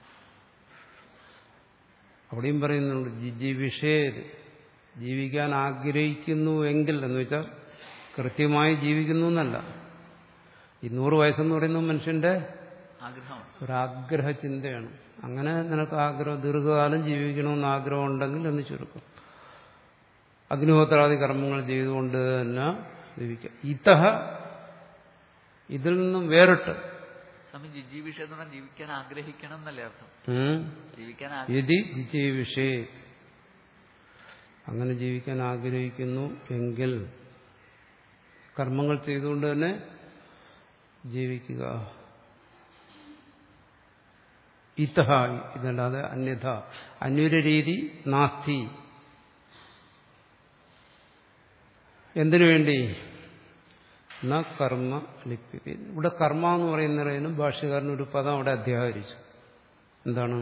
അവിടെയും പറയുന്നുണ്ട് ജിജിവിഷേത് ജീവിക്കാൻ ആഗ്രഹിക്കുന്നു എങ്കിൽ എന്ന് വെച്ചാൽ കൃത്യമായി ജീവിക്കുന്നു എന്നല്ല ഈ നൂറ് വയസ്സെന്ന് പറയുന്നത് മനുഷ്യന്റെ ആഗ്രഹമാണ് ഒരാഗ്രഹ ചിന്തയാണ് അങ്ങനെ നിനക്ക് ആഗ്രഹം ദീർഘകാലം ജീവിക്കണമെന്ന് ആഗ്രഹം ഉണ്ടെങ്കിൽ എന്ന് ചുരുക്കം അഗ്നിഹോത്രാദി കർമ്മങ്ങൾ ചെയ്തുകൊണ്ട് തന്നെ ജീവിക്കുക ഇതഹ ഇതിൽ നിന്നും വേറിട്ട് സ്വാമി ജിജി വിഷയം എന്ന് പറഞ്ഞാൽ ജീവിക്കാൻ ആഗ്രഹിക്കണം എന്നല്ലേ അർത്ഥം ഉം, ജീവിക്കാൻ യതി വിജയവിഷേ അങ്ങനെ ജീവിക്കാൻ ആഗ്രഹിക്കുന്നു എങ്കിൽ കർമ്മങ്ങൾ ചെയ്തുകൊണ്ട് തന്നെ ജീവിക്കുക ഇതഹ ഇതല്ലാതെ അന്യഥ അന്യൊരു രീതി നാസ്തി എന്തിനു വേണ്ടി ന കർമ്മ ലിപ്യത ഇവിടെ കർമ്മ എന്ന് പറയുന്നതിനും ഭാഷ്യകാരൻ ഒരു പദം അവിടെ അധ്യാഹരിച്ചു എന്താണ്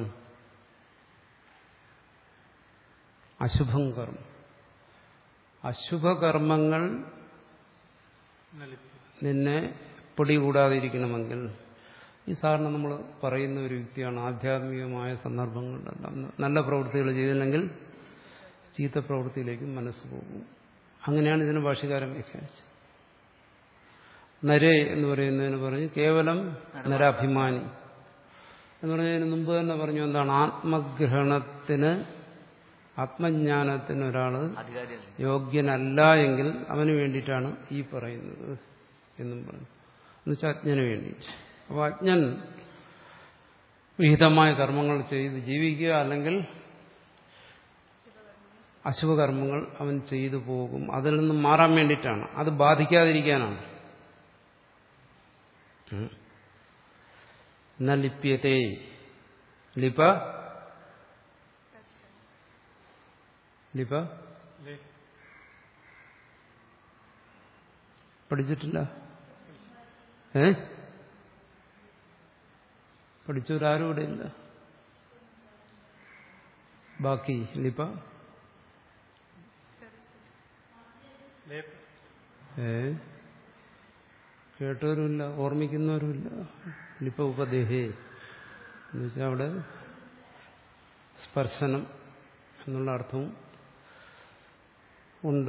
അശുഭം കർമ്മം അശുഭകർമ്മങ്ങൾ നലിപ്പ് നിന്നെ പിടികൂടാതിരിക്കണമെങ്കിൽ ഈ സാറിന് നമ്മൾ പറയുന്ന ഒരു വ്യക്തിയാണ് ആധ്യാത്മികമായ സന്ദർഭങ്ങളിലെല്ലാം നല്ല പ്രവൃത്തികൾ ചെയ്തില്ലെങ്കിൽ ചീത്ത പ്രവൃത്തിയിലേക്കും മനസ്സ് പോകും അങ്ങനെയാണ് ഇതിന് ഭാഷകാരൻ വ്യാഖ്യാനിച്ചത് നരേ എന്ന് പറയുന്നതിന് പറഞ്ഞ് കേവലം നരാഭിമാനി എന്ന് പറഞ്ഞതിന് മുമ്പ് തന്നെ പറഞ്ഞു എന്താണ് ആത്മഗ്രഹണത്തിന് ആത്മജ്ഞാനത്തിന് ഒരാൾ അധികാരിയല്ലേ യോഗ്യനല്ല എങ്കിൽ അവന് വേണ്ടിയിട്ടാണ് ഈ പറയുന്നത് എന്നും പറഞ്ഞു എന്നുവെച്ചാൽ അജ്ഞന് വേണ്ടിയിട്ട് അപ്പോൾ അജ്ഞൻ വിഹിതമായ കർമ്മങ്ങൾ ചെയ്ത് ജീവിക്കുക അല്ലെങ്കിൽ അശുഭകർമ്മങ്ങൾ അവൻ ചെയ്തു പോകും അതിൽ നിന്നും മാറാൻ വേണ്ടിയിട്ടാണ് അത് ബാധിക്കാതിരിക്കാനാണ് ഉം. ന ലിപ്യത്തെ ലിപ ലിപ ലേ പഠിച്ചിട്ടില്ല ഏ പഠിച്ചവരാരും ഇവിടെ ഇല്ല ബാക്കി ലിപ ലേ ഏ കേട്ടവരുമില്ല ഓർമ്മിക്കുന്നവരുമില്ല ലിപ ഉപദേഹേ എന്നുവെച്ചാൽ അവിടെ സ്പർശനം എന്നുള്ള അർത്ഥവും ഉണ്ട്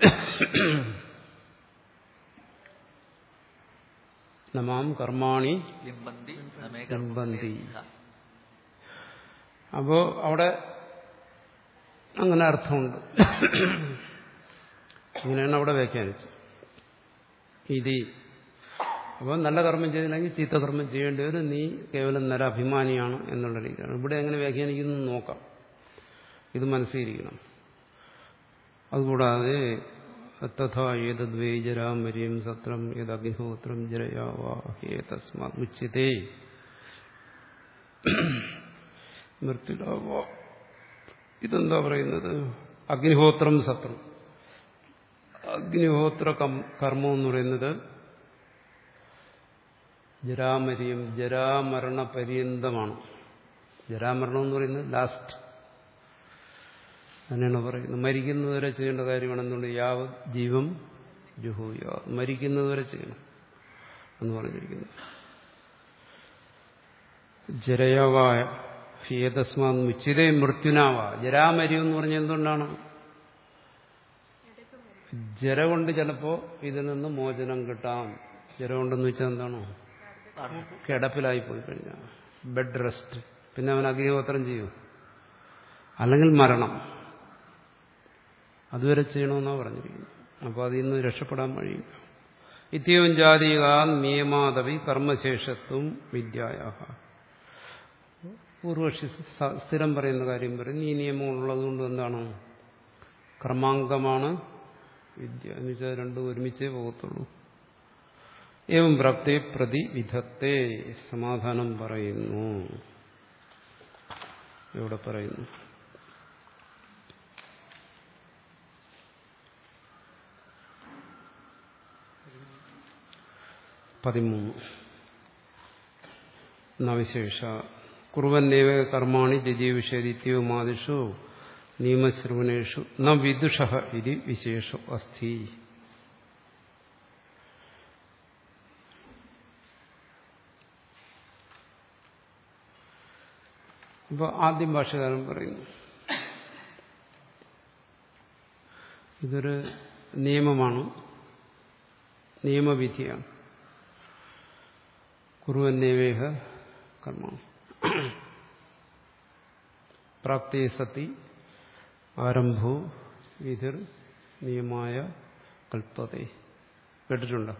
നമാം കർമാണി ലിംബന്തി നമേ ലിംബന്തി. കർമ്മ അപ്പോ അവിടെ അങ്ങനെ അർത്ഥമുണ്ട് ഇങ്ങനെയാണ് അവിടെ വ്യാഖ്യാനിച്ചത് ഇതി അപ്പോൾ നല്ല കർമ്മം ചെയ്തില്ലെങ്കിൽ ചീത്ത കർമ്മം ചെയ്യേണ്ടി വരും നീ കേവലം നരാഭിമാനിയാണ് എന്നുള്ള രീതിയാണ് ഇവിടെ എങ്ങനെ വ്യാഖ്യാനിക്കുന്നു എന്ന് നോക്കാം ഇത് മനസ്സിലിരിക്കണം അതുകൂടാതെ തഥാ ഏതദ്വേ ജരാമര്യം സത്രം ഏതഗ്നിഹോത്രം ജരയാവാഹേ തസ്മാത് ഉച്യത്തെ മൃത്യുലാവോ ഇതെന്താ പറയുന്നത് അഗ്നിഹോത്രം സത്രം അഗ്നിഹോത്ര കം- കർമ്മം എന്ന് പറയുന്നത് ജരാമര്യം ജരാമരണ പര്യന്തമാണ് ജരാമരണം എന്ന് പറയുന്നത് ലാസ്റ്റ് അങ്ങനെയാണ് പറയുന്നത് മരിക്കുന്നതുവരെ ചെയ്യേണ്ട കാര്യമാണെന്നുണ്ട് യാവ ജീവം ജുഹൂയ മരിക്കുന്നതുവരെ ചെയ്യണം എന്ന് പറഞ്ഞിരിക്കുന്നു ജരയവായ ഏതസ്മാ മുച്ചിതേ മൃത്യുനാവ ജരാമര്യം എന്ന് പറഞ്ഞ എന്തുകൊണ്ടാണ് ജര കൊണ്ട് ചിലപ്പോ ഇതിൽ നിന്ന് മോചനം കിട്ടാം ജര കൊണ്ടെന്ന് വെച്ചാൽ എന്താണോ കിടപ്പിലായി പോയി കഴിഞ്ഞാൽ ബെഡ് റെസ്റ്റ് പിന്നെ അവൻ അഗ്നിഹോത്രം ചെയ്യും അല്ലെങ്കിൽ മരണം അതുവരെ ചെയ്യണമെന്നാണ് പറഞ്ഞിരിക്കുന്നത് അപ്പോൾ അതിൽ നിന്ന് രക്ഷപ്പെടാൻ വഴിയില്ല ഇത്യവും ജാതിക നിയമാതവി കർമ്മശേഷത്വം വിദ്യായ പൂർവക്ഷി സ- സ്ഥിരം പറയുന്ന കാര്യം പറയുന്നു ഈ നിയമം ഉള്ളതുകൊണ്ട് എന്താണ് ക്രമാങ്കമാണ് വിദ്യ എന്ന് വെച്ചാൽ രണ്ടും ഒരുമിച്ചേ പോകത്തുള്ളൂ ഏവം പ്രാപ്തേ പ്രതി വിധത്തെ സമാധാനം പറയുന്നു ഇവിടെ പറയുന്നു പതിമൂന്ന് നവിശേഷ കുറുവന്നേവ കർമാണി ജജീവിഷേദിത്യവുമാദിഷു നിയമശ്രവണേഷു ന വിദുഷ ഇതി വിശേഷ അസ്ഥി ഇപ്പൊ ആദ്യം ഭാഷകാരൻ പറയുന്നു ഇതൊരു നിയമമാണ് നിയമവിധിയാണ് കുറുവന്നേവേഹ കർമ്മ പ്രാപ്തി സതി ആരംഭോ വിധിർ നിയമായ കൽപ്പത കേട്ടിട്ടുണ്ടോ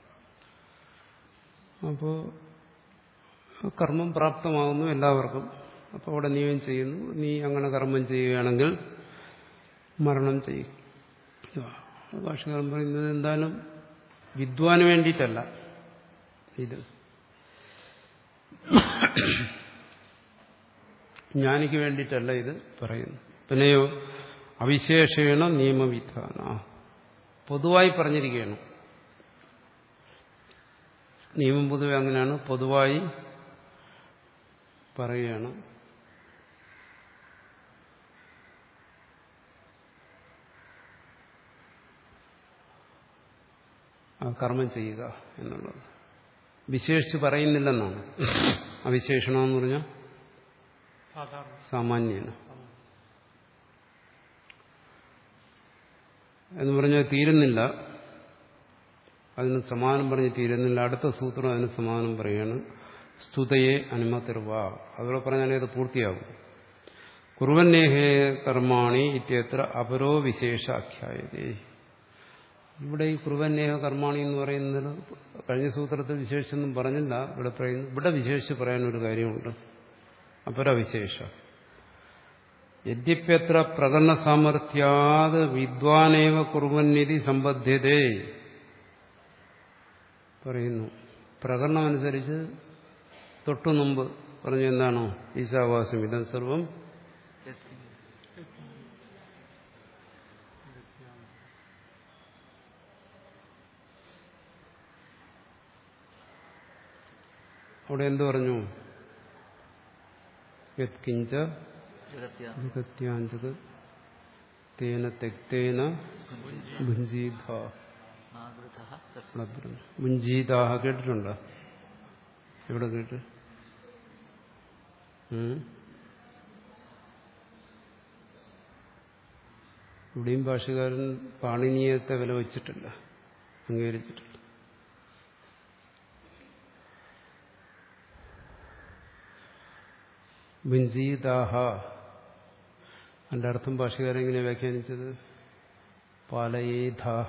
അപ്പോൾ കർമ്മം പ്രാപ്തമാകുന്നു എല്ലാവർക്കും അപ്പോൾ അവിടെ നിയമം ചെയ്യുന്നു നീ അങ്ങനെ കർമ്മം ചെയ്യുകയാണെങ്കിൽ മരണം ചെയ്യും ഭാഷകാരൻ പറയുന്നത് എന്തായാലും വിദ്വാന് വേണ്ടിയിട്ടല്ല ഇത് ജ്ഞാനിക്ക് വേണ്ടിയിട്ടല്ല ഇത് പറയുന്നു പിന്നെയോ അവിശേഷേണ നിയമവിധാന പൊതുവായി പറഞ്ഞിരിക്കുകയാണ് നിയമം പൊതുവെ അങ്ങനെയാണ് പൊതുവായി പറയുകയാണ് ആ കർമ്മം ചെയ്യുക എന്നുള്ളത് വിശേഷിച്ച് പറയുന്നില്ലെന്നാണ് അവിശേഷണം എന്ന് പറഞ്ഞാൽ സാധാരണ സാമാന്യേന എന്ന് പറഞ്ഞാൽ തീരുന്നില്ല അതിന് സമാനം പറഞ്ഞ് തീരുന്നില്ല അടുത്ത സൂത്രം അതിന് സമാനം പറയാണ് സ്തുതയെ അനുമതിർവ അതോടെ പറഞ്ഞാൽ ഇത് പൂർത്തിയാകും കുറുവന്നേഹേ കർമാണി ഇത്യത്ര അപരോ വിശേഷാഖ്യായതേ ഇവിടെ ഈ കുറുവന്നേഹ കർമാണി എന്ന് പറയുന്നത് കഴിഞ്ഞ സൂത്രത്തിൽ വിശേഷിച്ചൊന്നും പറഞ്ഞില്ല ഇവിടെ പറയുന്നു ഇവിടെ വിശേഷിച്ച് പറയാനൊരു കാര്യമുണ്ട് അപരവിശേഷ യദ്യപ്യത്ര പ്രകടന സാമർഥ്യാത് വിദ്വാനേവ കുറുവന്നിധി സംബദ്ധ്യതേ പറയുന്നു പ്രകടനമനുസരിച്ച് തൊട്ടു മുമ്പ് പറഞ്ഞ എന്താണോ ഈശാവാസം ഇതം സർവം അവിടെ എന്തു പറഞ്ഞു യത്കിഞ്ച ജഗത്യ ജഗത്യാഞ്ചത് തേന തെക്തേന ഭുഞ്ചീത മാതൃതഃ തസ്യ ഭുഞ്ചീതാഹ കേട്ടിട്ടുണ്ടോ എവിടെ കേട്ട് ഉം? ഇവിടെയും ഭാഷകാരൻ പാണിനീയത്തെ വില വച്ചിട്ടില്ല അംഗീകരിച്ചിട്ടില്ല ഭുഞ്ചീതാഹ അതിന്റെ അർത്ഥം ഭാഷകാരൻ എങ്ങനെ വ്യാഖ്യാനിച്ചത് പാലയേധാഹ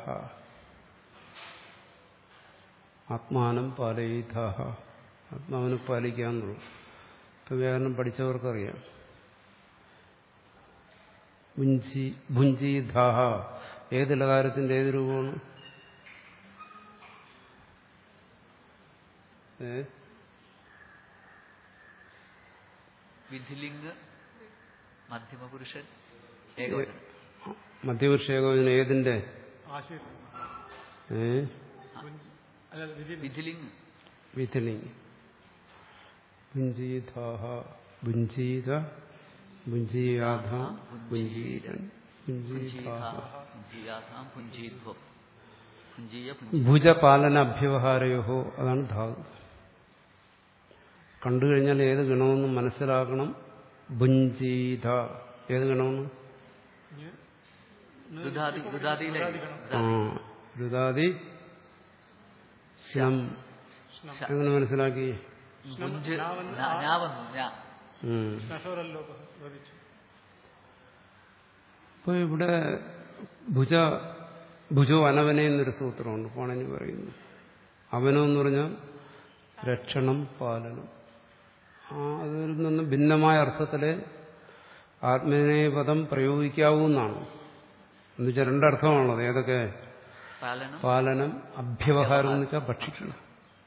ആത്മാനം പാലയേധാഹ ആത്മാവിനെ പാലിക്കാന്നുള്ളൂ ഇപ്പം വ്യാകരണം പഠിച്ചവർക്കറിയാം ഭുഞ്ചി ഭുഞ്ചീധാഹ ഏത് ലകാരത്തിന്റെ ഏത് രൂപമാണ് ഏ വിധിലിംഗ് മധ്യമപുരുഷൻ ഏകവചനം മധ്യപുരുഷ ഏകോചനം ഏതിന്റെ ആശയം ഏ അല്ല വിധി വിധിലിംഗ് വിധിലിംഗ് ഭുഞ്ചീധാഹ ഭുഞ്ചീത ഭുഞ്ചീയാധ ഭുഞ്ചീരൻ ഭുഞ്ചീധാഹ പുഞ്ചീയാഥാം പുഞ്ചീധ്വം പുഞ്ചീയ പുഞ്ചി ഭുജപാലന അഭ്യവഹാരയോഹോ അതാണ് ധാതു കണ്ടു കഴിഞ്ഞാൽ ഏത് ഗണമെന്ന് മനസ്സിലാക്കണം ഭുഞ്ചീത ഏത് ഗണമെന്ന് ഋതാതി ഋതാതിയിലെ ആ ഋതാതി ശ്ലം എങ്ങനെ മനസ്സിലാക്കി പുഞ്ച് ഞാ- ഞാ വന്നു ഞാ ഉം. നഷോറല്ലോ ഭവിച്ചു അപ്പൊ ഇവിടെ ഭുജ ഭുജോ അനവനെ എന്നൊരു സൂത്രമുണ്ട് പാണനി പറയുന്നു അവനോ എന്ന് പറഞ്ഞാൽ രക്ഷണം പാലനം ആ അതിൽ നിന്ന് ഭിന്നമായ അർത്ഥത്തില് ആത്മനേപദം പ്രയോഗിക്കാവൂ എന്നാണ് എന്നുവെച്ചാൽ രണ്ടർത്ഥമാണുള്ളത് ഏതൊക്കെ പാലനം പാലനം അഭ്യവഹാരം എന്ന് വെച്ചാൽ ഭക്ഷിക്കണം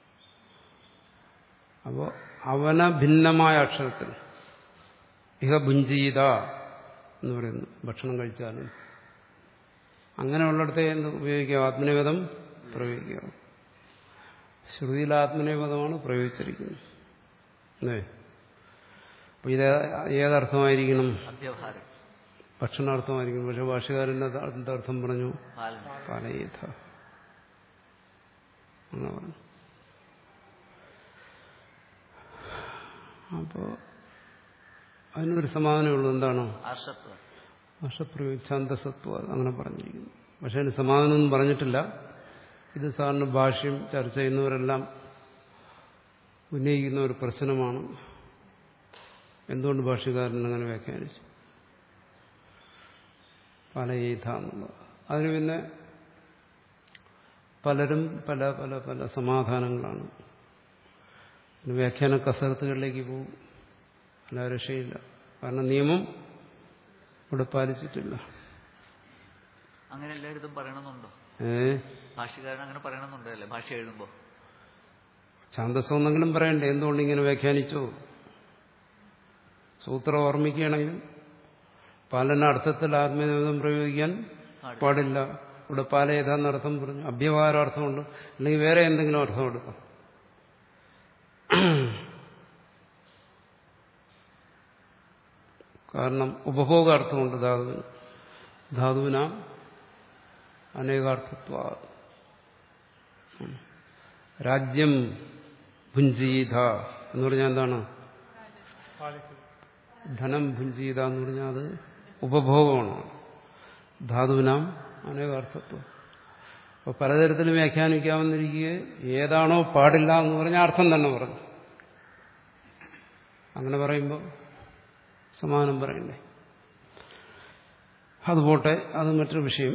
അപ്പോ അവന ഭിന്നമായ അക്ഷരത്തിൽ ഇഹ ഭുഞ്ചീത എന്ന് പറയുന്നു ഭക്ഷണം കഴിച്ചാലും അങ്ങനെയുള്ളിടത്തെ എന്ത് ഉപയോഗിക്കാം ആത്മനിവേദം പ്രയോഗിക്കാം ശ്രുതിയിൽ ആത്മനിവേദമാണ് പ്രയോഗിച്ചിരിക്കുന്നത് അല്ലേ അപ്പൊ ഇത് ഏതർത്ഥമായിരിക്കണം അഭ്യവഹാരം ഭക്ഷണാർത്ഥമായിരിക്കും പക്ഷെ ഭാഷകാരൻ്റെ അർത്ഥം പറഞ്ഞു പാലനം പാലയേഥ എന്ന് പറഞ്ഞു അപ്പോ അതിനൊരു സമാധാനമുള്ളൂ എന്താണ് ആർഷത്വം ഭാഷപ്രയോഗ ഛാന്തസത്വം അങ്ങനെ പറഞ്ഞിരിക്കുന്നു പക്ഷെ അതിന് സമാധാനമൊന്നും പറഞ്ഞിട്ടില്ല ഇത് സാറിന് ഭാഷ്യം ചർച്ച ചെയ്യുന്നവരെല്ലാം ഉന്നയിക്കുന്ന ഒരു പ്രശ്നമാണ് എന്തുകൊണ്ട് ഭാഷ്യകാരൻ അങ്ങനെ വ്യാഖ്യാനിച്ചു പലയേഥ എന്നുള്ളത് അതിന് പിന്നെ പലരും പല പല പല സമാധാനങ്ങളാണ് പിന്നെ വ്യാഖ്യാന കസരത്തുകളിലേക്ക് പോകും അല്ല രക്ഷയില്ല കാരണം നിയമം ഇവിടെ പാലിച്ചിട്ടില്ല അങ്ങനെ എല്ലായിടത്തും പറയണമെന്നുണ്ടോ ഏ ഭാഷകാരൻ അങ്ങനെ പറയണമെന്നുണ്ടോ അല്ലേ ഭാഷ എഴുതുമ്പോ ഛാന്തസം എന്നെങ്കിലും പറയണ്ടേ എന്തുകൊണ്ട് ഇങ്ങനെ വ്യാഖ്യാനിച്ചു സൂത്രം ഓർമ്മിക്കുകയാണെങ്കിൽ പാലന അർത്ഥത്തിൽ ആത്മനിവേദം പ്രയോഗിക്കാൻ പാടില്ല ഇവിടെ പാല ഏതാന്ന് അർത്ഥം പറഞ്ഞു അഭ്യവഹാര അർത്ഥമുണ്ട് അല്ലെങ്കിൽ വേറെ എന്തെങ്കിലും അർത്ഥം എടുക്കാം കാരണം ഉപഭോഗാർത്ഥമുണ്ട് ധാതുവിന് ധാതുവിന അനേകാർത്ഥത്വ രാജ്യം ഭുഞ്ചീത എന്ന് പറഞ്ഞാൽ എന്താണ് പാലിക്കുക ധനം ഭുഞ്ചീത എന്ന് പറഞ്ഞാൽ അത് ഉപഭോഗമാണ് ധാതുവിനാം അനേകാർത്ഥത്വം അപ്പോൾ പലതരത്തിലും വ്യാഖ്യാനിക്കാമെന്നിരിക്കെ ഏതാണോ പാടില്ല എന്ന് പറഞ്ഞാൽ അർത്ഥം തന്നെ പറഞ്ഞു അങ്ങനെ പറയുമ്പോൾ സമാനം പറയണ്ടേ അതുപോട്ടെ അത് മറ്റൊരു വിഷയം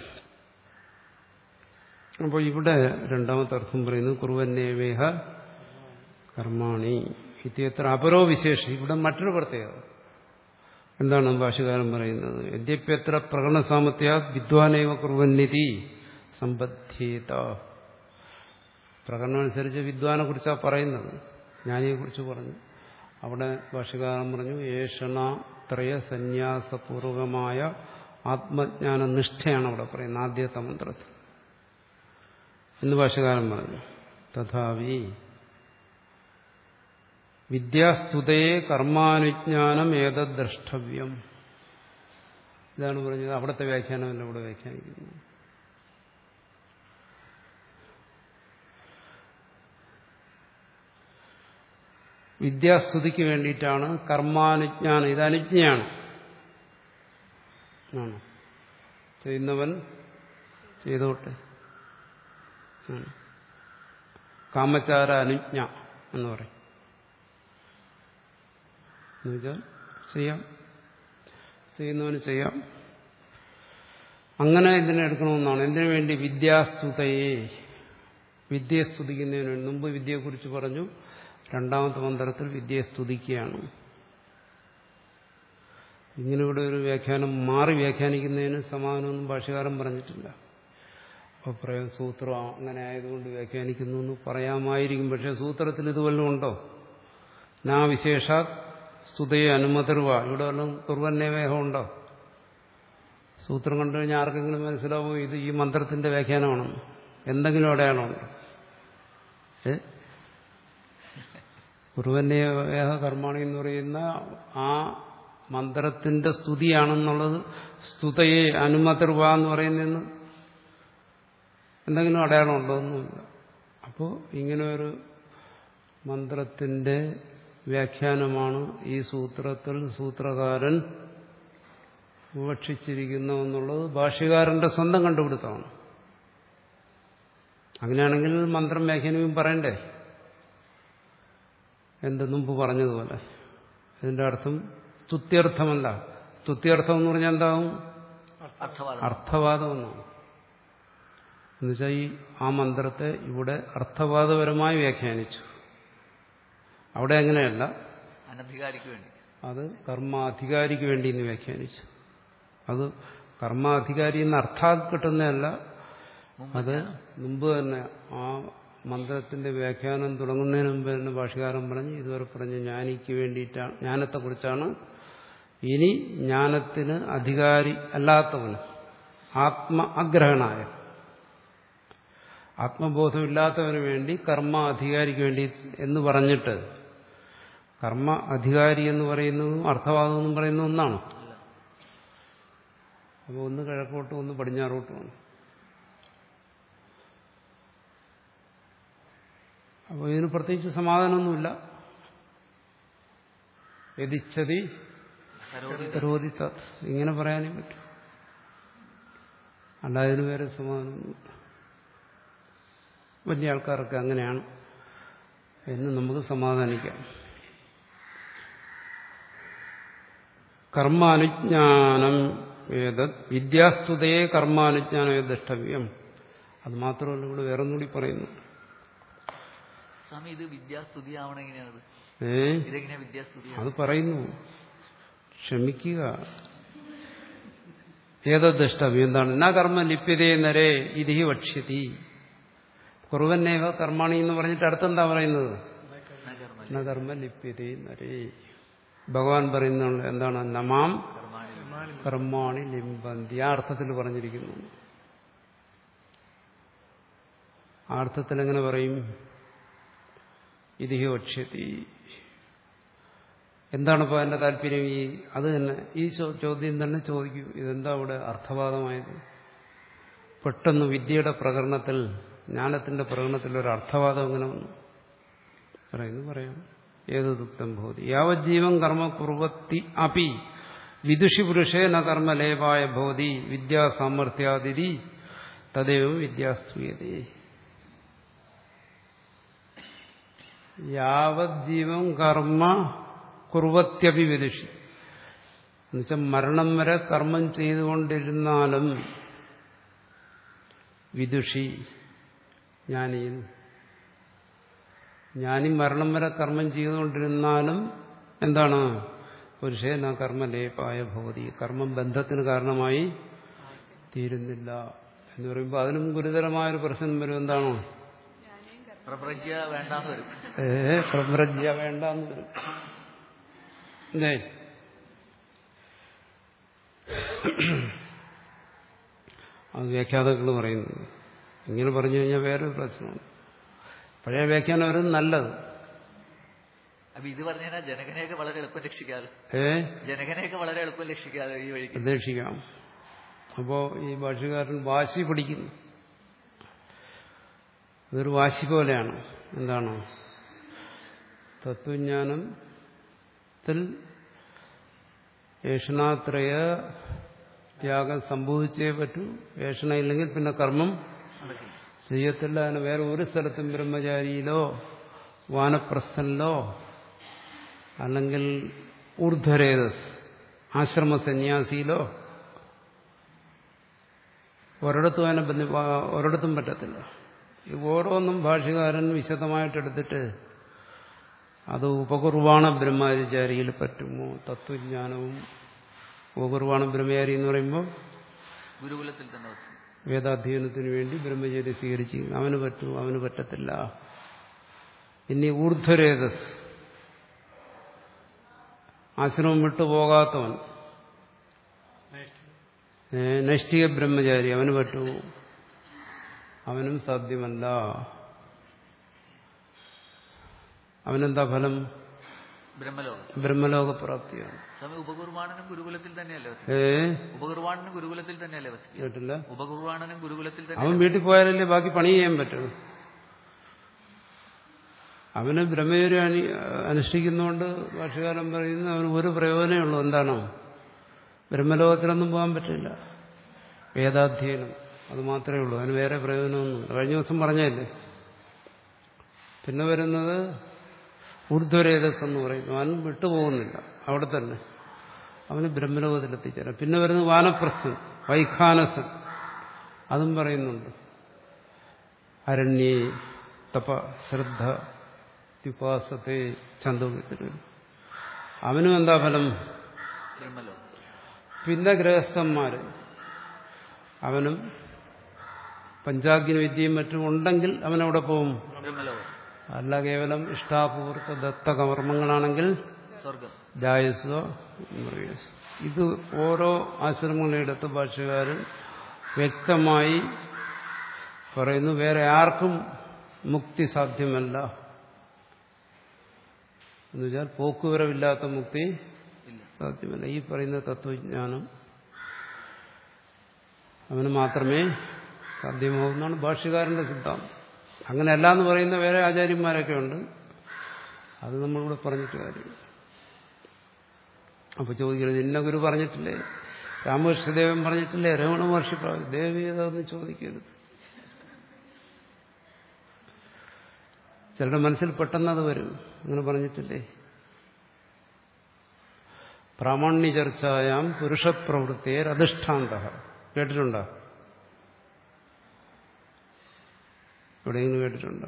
അപ്പോൾ ഇവിടെ രണ്ടാമത്തെ അർത്ഥം പറയുന്നത് കുറുവന്നേവേഹ കർമാണി ഇത്യത്ര അപരോ വിശേഷം ഇവിടെ മറ്റൊരു പ്രത്യേകത എന്താണ് ഭാഷകാരൻ പറയുന്നത് യദ്യപ്യത്ര പ്രകടന സാമത്യ വിദ്വാനേവ കുറുവന്നിതി സമ്പദ്ധ്യേത പ്രകടനം അനുസരിച്ച് വിദ്വാനെ കുറിച്ചാണ് പറയുന്നത് ജ്ഞാനിയെ കുറിച്ച് പറഞ്ഞു അവിടെ ഭാഷകാരൻ പറഞ്ഞു ഏഷണ ത്രയ സന്യാസപൂർവകമായ ആത്മജ്ഞാന നിഷ്ഠയാണ് അവിടെ പറയുന്നത് ആദ്യത്തെ മന്ത്രത്തിൽ എന്ന് ഭാഷകാരൻ പറഞ്ഞു തഥാവി വിദ്യാസ്തുതയെ കർമാനുജ്ഞാനം ഏതദ് ദ്രഷ്ടവ്യം ഇതാണ് പറഞ്ഞത് അവിടുത്തെ വ്യാഖ്യാനമല്ല ഇവിടെ വ്യാഖ്യാനിക്കുന്നത് വിദ്യാസ്തുതിക്ക് വേണ്ടിയിട്ടാണ് കർമാനുജ്ഞാനം ഇത് അനുജ്ഞയാണ് ആണ് ചെയ്യുന്നവൻ ചെയ്തോട്ടെ ആണ്. കാമചാര അനുജ്ഞ എന്ന് പറയും എന്നുവെച്ചാൽ ചെയ്യാം ചെയ്യുന്നവന് ചെയ്യാം അങ്ങനെ ഇതിനെ എടുക്കണമെന്നാണ് എന്തിനു വേണ്ടി വിദ്യാസ്തുതയെ വിദ്യയെ സ്തുതിക്കുന്നതിന് വേണ്ടി മുമ്പ് വിദ്യയെക്കുറിച്ച് പറഞ്ഞു രണ്ടാമത്തെ മന്ത്രത്തിൽ വിദ്യയെ സ്തുതിക്കുകയാണ് ഇങ്ങനെ ഇവിടെ ഒരു വ്യാഖ്യാനം മാറി വ്യാഖ്യാനിക്കുന്നതിന് സമാധാനമൊന്നും ഭാഷകാരൻ പറഞ്ഞിട്ടില്ല അപ്പോൾ പ്രയോഗ സൂത്രം അങ്ങനെ ആയതുകൊണ്ട് വ്യാഖ്യാനിക്കുന്നു എന്ന് പറയാമായിരിക്കും പക്ഷെ സൂത്രത്തിൽ ഇത് വല്ലതും ഉണ്ടോ നാ വിശേഷാത് സ്തുതയെ അനുമതിർവ ഇവിടെ വല്ലതും കുറുവന്നേവേഹം ഉണ്ടോ സൂത്രം കണ്ടു കഴിഞ്ഞാൽ ആർക്കെങ്കിലും മനസ്സിലാവോ ഇത് ഈ മന്ത്രത്തിന്റെ വ്യാഖ്യാനമാണെന്ന് എന്തെങ്കിലും അടയാളമുണ്ടോ ഏ കുറുവന്യേഹ കർമാണി എന്ന് പറയുന്ന ആ മന്ത്രത്തിന്റെ സ്തുതിയാണെന്നുള്ളത് സ്തുതയെ അനുമതിർവ എന്ന് പറയുന്നതെന്ന് എന്തെങ്കിലും അടയാളമുണ്ടോ ഒന്നുമില്ല അപ്പോൾ ഇങ്ങനെ ഒരു മന്ത്രത്തിന്റെ വ്യാഖ്യാനമാണ് ഈ സൂത്രത്തിൽ സൂത്രകാരൻ വിവക്ഷിച്ചിരിക്കുന്നു എന്നുള്ളത് ഭാഷ്യകാരന്റെ സ്വന്തം കണ്ടുപിടുത്തമാണ് അങ്ങനെയാണെങ്കിൽ മന്ത്രം വ്യാഖ്യാനിക്കും പറയണ്ടേ എന്ത് മുമ്പ് പറഞ്ഞതുപോലെ ഇതിന്റെ അർത്ഥം സ്തുത്യർത്ഥമല്ല സ്തുത്യർത്ഥം എന്ന് പറഞ്ഞാൽ എന്താവും അർത്ഥവാദം അർത്ഥവാദം എന്നാണ് എന്നുവെച്ചാൽ ഈ ആ മന്ത്രത്തെ ഇവിടെ അർത്ഥവാദപരമായി വ്യാഖ്യാനിച്ചു അവിടെ അങ്ങനെയല്ല അനധികാരിക്ക് വേണ്ടി അത് കർമാധികാരിക്ക് വേണ്ടി എന്ന് വ്യാഖ്യാനിച്ചു അത് കർമാധികാരി എന്ന് അർത്ഥാൽ കിട്ടുന്നതല്ല മുമ്പ് അത് മുമ്പ് തന്നെ ആ മന്ത്രത്തിന്റെ വ്യാഖ്യാനം തുടങ്ങുന്നതിന് മുമ്പ് തന്നെ ഭാഷകാരൻ പറഞ്ഞു ഇതുവരെ പറഞ്ഞ ജ്ഞാനിക്ക് വേണ്ടിയിട്ടാണ് ജ്ഞാനത്തെക്കുറിച്ചാണ് ഇനി ജ്ഞാനത്തിന് അധികാരി അല്ലാത്തവന് ആത്മ അഗ്രഹണായ ആത്മബോധമില്ലാത്തവന് വേണ്ടി കർമ്മ അധികാരിക്ക് വേണ്ടി എന്ന് പറഞ്ഞിട്ട് കർമ്മ അധികാരി എന്ന് പറയുന്നതും അർത്ഥവാദം എന്നും പറയുന്ന ഒന്നാണ് അല്ല അപ്പോൾ ഒന്ന് കിഴക്കോട്ടും ഒന്ന് പടിഞ്ഞാറോട്ടുമാണ് അപ്പോൾ ഇതിന് പ്രത്യേകിച്ച് സമാധാനമൊന്നുമില്ല യതിച്ചതി കരോതി കരോതി തത് ഇങ്ങനെ പറയാനേ പറ്റും അല്ലാതെ ഇതിന് വേറെ സമാധാനമൊന്നുമില്ല വലിയ ആൾക്കാരൊക്കെ അങ്ങനെയാണ് എന്ന് നമുക്ക് സമാധാനിക്കാം കർമാനുജ്ഞാനം ഏതത് വിദ്യാസ്തുതയെ കർമാനുജ്ഞാനം ഏതഷ്ടവ്യം അത് മാത്രമല്ല ഇവിടെ വേറെ ഒന്നുകൂടി പറയുന്നു സ്വാമി ഇത് വിദ്യാസ്തുതി ആവണം എങ്ങനെയാണത് ഏ ഇതെങ്ങനെയാ വിദ്യാസ്തുതി അത് പറയുന്നു ക്ഷമിക്കുക ഏതദ്ഷ്ടവ്യം എന്താണ് ന കർമ്മ ലിപ്യതേ നരേ ഇതി വക്ഷ്യതി കുറുവന്നേവ കർമാണി എന്ന് പറഞ്ഞിട്ട് അടുത്തെന്താ പറയുന്നത് കർമ്മ ന കർമ്മ ലിപ്യതേ നരേ ഭഗവാൻ പറയുന്ന എന്താണ് നമാം കർമാണി കർമാണി ലിംബന്തി ആ അർത്ഥത്തിൽ പറഞ്ഞിരിക്കുന്നു ആ അർത്ഥത്തിൽ എങ്ങനെ പറയും ഇതിഹി വക്ഷ്യത്തി എന്താണ് ഇപ്പോൾ എൻ്റെ താല്പര്യം ഈ അത് തന്നെ ഈ ചോ- ചോദ്യം തന്നെ ചോദിക്കൂ ഇതെന്താ അവിടെ അർത്ഥവാദമായത് പെട്ടെന്ന് വിദ്യയുടെ പ്രകരണത്തിൽ ജ്ഞാനത്തിന്റെ പ്രകടനത്തിൽ ഒരു അർത്ഥവാദം എങ്ങനെ വന്നു പറയുന്നു പറയാം ഏത് ദുഃഖം ഭവതി യാവജ്ജീവം കർമ്മ കുർവത്തി അപി വിദുഷി പുരുഷേന കർമ്മലേപായ ഭവതി വിദ്യാസാമർഥ്യാതിരി തദൈവം വിദ്യാസ്തൂയതേ യാവജ്ജീവം കർമ്മ കുർവത്യപി വിദുഷി എന്നുവെച്ചാൽ മരണം വരെ കർമ്മം ചെയ്തുകൊണ്ടിരുന്നാലും വിദുഷി ജ്ഞാനിയിൽ ജ്ഞാനി മരണം വരെ കർമ്മം ചെയ്തുകൊണ്ടിരുന്നാലും എന്താണ് പുരുഷേന കർമ്മലേപായ ഭവതി കർമ്മം ബന്ധത്തിന് കാരണമായി തീരുന്നില്ല എന്ന് പറയുമ്പോൾ അതിനും ഗുരുതരമായൊരു പ്രശ്നം വരും എന്താണോ പ്രപഞ്ച വേണ്ടാന്ന് വരും ഏ പ്രബ്രജ്യ വേണ്ടെന്ന് വരും അല്ലേ അത് വ്യാഖ്യാതാക്കൾ പറയുന്നത് ഇങ്ങനെ പറഞ്ഞു കഴിഞ്ഞാൽ വേറൊരു പ്രശ്നമാണ് പഴയ വ്യാഖ്യാനം വരും നല്ലത് അപ്പൊ ഇത് പറഞ്ഞു കഴിഞ്ഞാൽ ജനകനെയൊക്കെ വളരെ എളുപ്പം രക്ഷിക്കാതെ ഏ ജനകനെയൊക്കെ വളരെ എളുപ്പം രക്ഷിക്കാതെ ഈ വഴിക്ക് പ്രതീക്ഷിക്കാം അപ്പോ ഈ ഭാഷകാരൻ വാശി പിടിക്കുന്നു അതൊരു വാശി പോലെയാണ് എന്താണ് തത്വജ്ഞാനത്തിൽ ഏഷണാത്രയ ത്യാഗം സംഭവിച്ചേ പറ്റൂ ഏഷണ ഇല്ലെങ്കിൽ പിന്നെ കർമ്മം നടക്കില്ല ചെയ്യത്തില്ല അതിന് വേറെ ഒരു സ്ഥലത്തും ബ്രഹ്മചാരിയിലോ വാനപ്രസ്ഥനിലോ അല്ലെങ്കിൽ ഊർധ്വരേതസ് ആശ്രമ സന്യാസിയിലോ ഒരിടത്തും അതിനെ ബന്ധി ഒരിടത്തും പറ്റത്തില്ല ഈ ഓരോന്നും ഭാഷകാരൻ വിശദമായിട്ടെടുത്തിട്ട് അത് ഉപകുർവാണ ബ്രഹ്മചാരിയിൽ പറ്റുമോ തത്വജ്ഞാനവും ഉപകുർവാണ ബ്രഹ്മചാരി എന്ന് പറയുമ്പോൾ ഗുരുകുലത്തിൽ തന്നെ വസിക്കും വേദാധ്യയനത്തിന് വേണ്ടി ബ്രഹ്മചര്യ സ്വീകരിച്ചു അവന് പറ്റും അവന് പറ്റത്തില്ല ഇനി ഊർധ്വരേതസ് ആശ്രമം വിട്ടുപോകാത്തവൻ ഏ, നൈഷ്ഠിക ബ്രഹ്മചാരി അവന് പറ്റൂ അവനും സാധ്യമല്ല അവനെന്താ ഫലം ബ്രഹ്മലോകം ബ്രഹ്മലോകപ്രാപ്തിയാണ് സ്വാമി ഉപകുർവാണനും ഗുരുകുലത്തിൽ തന്നെയല്ലേ വസിക്കും ഏ ഉപകുർവാണനും ഗുരുകുലത്തിൽ തന്നെയല്ലേ വസിക്കും കേട്ടില്ല ഉപകുർവാണനും ഗുരുകുലത്തിൽ അവൻ തന്നെ വീട്ടിൽ പോയാലല്ലേ ബാക്കി പണി ചെയ്യാൻ പറ്റും അവന് ബ്രഹ്മചര്യം അനു അനുഷ്ഠിക്കുന്നതുകൊണ്ട് ഭാഷകാലം പറയുന്ന അവന് ഒരു പ്രയോജനമേ ഉള്ളൂ എന്താണോ ബ്രഹ്മലോകത്തിലൊന്നും പോകാൻ പറ്റില്ല വേദാധ്യയനം അത് മാത്രമേ ഉള്ളൂ അതിന് വേറെ പ്രയോജനമൊന്നും കഴിഞ്ഞ ദിവസം പറഞ്ഞല്ലേ പിന്നെ വരുന്നത് ഊർധ്വരേതസ് എന്ന് പറയുന്നു അവൻ വിട്ടുപോകുന്നില്ല അവിടെ തന്നെ അവന് ബ്രഹ്മലോകത്തിലെത്തിച്ചേരാം പിന്നെ വരുന്നത് വാനപ്രസ്ഥൻ വൈഖാനസൻ അതും പറയുന്നുണ്ട് അരണ്യേ തപ ശ്രദ്ധ ഉപാസത്തെ ചന്തോകത്തിൽ അവനും എന്താ ഫലം ബ്രഹ്മലോ പിന്നെ ഗൃഹസ്ഥന്മാര് അവനും പഞ്ചാഗ്നി വിദ്യയും മറ്റും ഉണ്ടെങ്കിൽ അവനവിടെ പോവും ബ്രഹ്മലോ അല്ല കേവലം ഇഷ്ടാപൂർത്ത ദത്തകർമ്മങ്ങളാണെങ്കിൽ സ്വർഗം ജായസ്വ മൃഗസ്വ. ഇത് ഓരോ ആശ്രമങ്ങളെടുത്ത് ഭാഷകാരൻ വ്യക്തമായി പറയുന്നു വേറെ ആർക്കും മുക്തി സാധ്യമല്ല എന്നുവെച്ചാൽ പോക്കുവരവില്ലാത്ത മുക്തി ഇല്ല സാധ്യമല്ല ഈ പറയുന്ന തത്വജ്ഞാനം അവന് മാത്രമേ സാധ്യമാവുന്നതാണ് ഭാഷ്യകാരന്റെ സിദ്ധാന്തം അങ്ങനെയല്ല എന്ന് പറയുന്ന വേറെ ആചാര്യന്മാരൊക്കെ ഉണ്ട് അത് നമ്മളിവിടെ പറഞ്ഞിട്ട് കാര്യം അപ്പൊ ചോദിക്കരുത് ഇന്ന ഗുരു പറഞ്ഞിട്ടില്ലേ രാമകൃഷ്ണദേവൻ പറഞ്ഞിട്ടില്ലേ രമണ മഹർഷി പറഞ്ഞു ദേവി അതൊന്നും ചോദിക്കരുത് ചിലരുടെ മനസ്സിൽ പെട്ടെന്ന് അത് വരും അങ്ങനെ പറഞ്ഞിട്ടില്ലേ പ്രാമാണ്യ ചർച്ചായാം പുരുഷപ്രവൃത്തിയെ അധിഷ്ഠാന്ത കേട്ടിട്ടുണ്ടോ എവിടെയെങ്കിലും കേട്ടിട്ടുണ്ടോ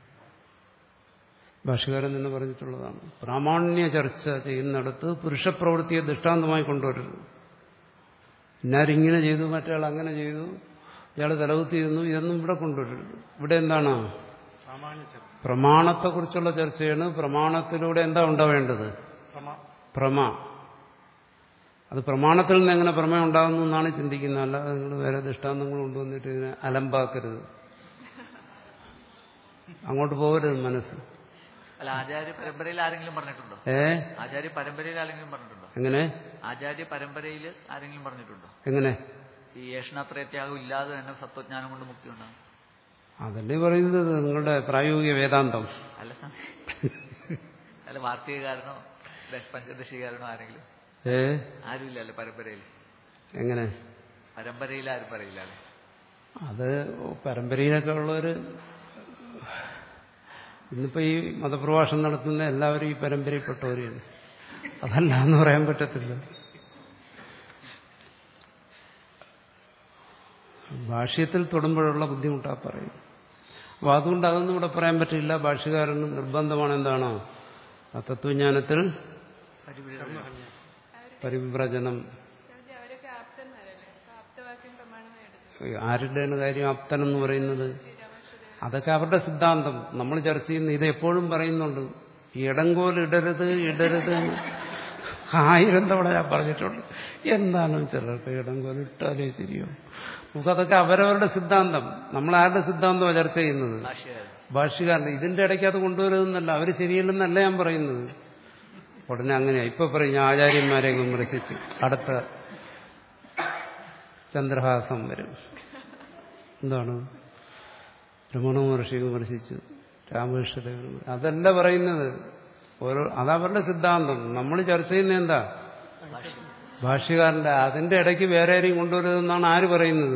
ഭാഷകാരൻ തന്നെ പറഞ്ഞിട്ടുള്ളതാണ് പ്രാമാണ്യ ചർച്ച ചെയ്യുന്നിടത്ത് പുരുഷപ്രവൃത്തിയെ ദൃഷ്ടാന്തമായി കൊണ്ടുവരരുത് ഇന്നാരിങ്ങനെ ചെയ്തു മറ്റയാൾ അങ്ങനെ ചെയ്തു ഇയാൾ തലകുത്തി ഇരുന്നു ഇതൊന്നും ഇവിടെ കൊണ്ടുവരരുത് ഇവിടെ എന്താണ് സാമാന്യ ചർച്ച പ്രമാണത്തെക്കുറിച്ചുള്ള ചർച്ചയാണ് പ്രമാണത്തിലൂടെ എന്താ ഉണ്ടാവേണ്ടത് പ്രമാ പ്രമ അത് പ്രമാണത്തിൽ നിന്ന് എങ്ങനെ പ്രമേയം ഉണ്ടാകുന്നു എന്നാണ് ചിന്തിക്കുന്നത് അല്ലാതെ നിങ്ങൾ വേറെ ദൃഷ്ടാന്തങ്ങൾ കൊണ്ടുവന്നിട്ട് ഇതിനെ അലമ്പാക്കരുത് അങ്ങോട്ട് പോകരുത് മനസ്സ് അല്ല ആചാര്യ പരമ്പരയിൽ ആരെങ്കിലും പറഞ്ഞിട്ടുണ്ടോ ഏ ആചാര്യ പരമ്പരയിൽ ആരെങ്കിലും പറഞ്ഞിട്ടുണ്ടോ എങ്ങനെ ആചാര്യ പരമ്പരയിൽ ആരെങ്കിലും പറഞ്ഞിട്ടുണ്ടോ എങ്ങനെ ഈ ഏഷണത്രയത്യാഗം ഇല്ലാതെ തന്നെ സത്വജ്ഞാനം കൊണ്ട് മുക്തി ഉണ്ടാകും അതല്ലേ പറയുന്നത് നിങ്ങളുടെ പ്രായോഗിക വേദാന്തം അല്ല സ്വാമി. അല്ല വാർത്തകകാരനോ പഞ്ചദശികാരനോ ആരെങ്കിലും ഏ ആരുമില്ലല്ലോ പരമ്പരയിൽ എങ്ങനെ പരമ്പരയിൽ ആരും പറയില്ല അല്ലേ അത് പരമ്പരയിലൊക്കെ ഉള്ളവര് ഇന്നിപ്പോ ഈ മതപ്രഭാഷണം നടത്തുന്ന എല്ലാവരും ഈ പരമ്പരയിൽപ്പെട്ടവരാണ് അതല്ല എന്ന് പറയാൻ പറ്റത്തില്ല ഭാഷ്യത്തിൽ തൊടുമ്പോഴുള്ള ബുദ്ധിമുട്ടാ പറയും അപ്പൊ അതുകൊണ്ട് അതൊന്നും ഇവിടെ പറയാൻ പറ്റില്ല ഭാഷ്യകാരന് നിർബന്ധമാണ് എന്താണ് ആ തത്വജ്ഞാനത്തിൽ പരിവ്രജനം സ്വാമിജി, അവരൊക്കെ ആപ്തന്മാരല്ലേ അപ്പൊ ആപ്തവാക്യം പ്രമാണമായി എടുത്തു ആരുടെയാണ് കാര്യം അപ്തൻ എന്ന് പറയുന്നത് അതൊക്കെ അവരുടെ സിദ്ധാന്തം നമ്മൾ ചർച്ച ചെയ്യുന്ന ഇത് എപ്പോഴും പറയുന്നുണ്ട് ഈ ഇടങ്കോൽ ഇടരുത് ഇടരുത് എന്ന് ആയിരം തവണ ഞാൻ പറഞ്ഞിട്ടുണ്ട് എന്താണ് ചിലർക്ക് ഇടങ്കോൽ ഇട്ടാലേ ശരിയോ നമുക്കതൊക്കെ അവരവരുടെ സിദ്ധാന്തം നമ്മൾ ആരുടെ സിദ്ധാന്തമാണ് ചർച്ച ചെയ്യുന്നത് ഭാഷ്യകാരൻ ഭാഷ്യകാരൻ ഇതിന്റെ ഇടയ്ക്ക് അത് കൊണ്ടുവരുന്നല്ല അവർ ശരിയല്ലെന്നല്ല ഞാൻ പറയുന്നത് ഉടനെ അങ്ങനെയാ ഇപ്പൊ പറയും ഞാൻ ആചാര്യന്മാരെ വിമർശിച്ചു അടുത്ത ചന്ദ്രഹാസം വരും എന്താണ് രമണ മഹർഷി വിമർശിച്ചു രാമകൃഷ്ണദേവൻ വിമർശിച്ചു. അതല്ല പറയുന്നത് ഓരോ അതവരുടെ സിദ്ധാന്തം നമ്മൾ ചർച്ച ചെയ്യുന്നത് എന്താ ഭാഷ്യകാരന്റെ അതിന്റെ ഇടയ്ക്ക് വേറെ ആരെയും കൊണ്ടുവരുതെന്നാണ് ആര് പറയുന്നത്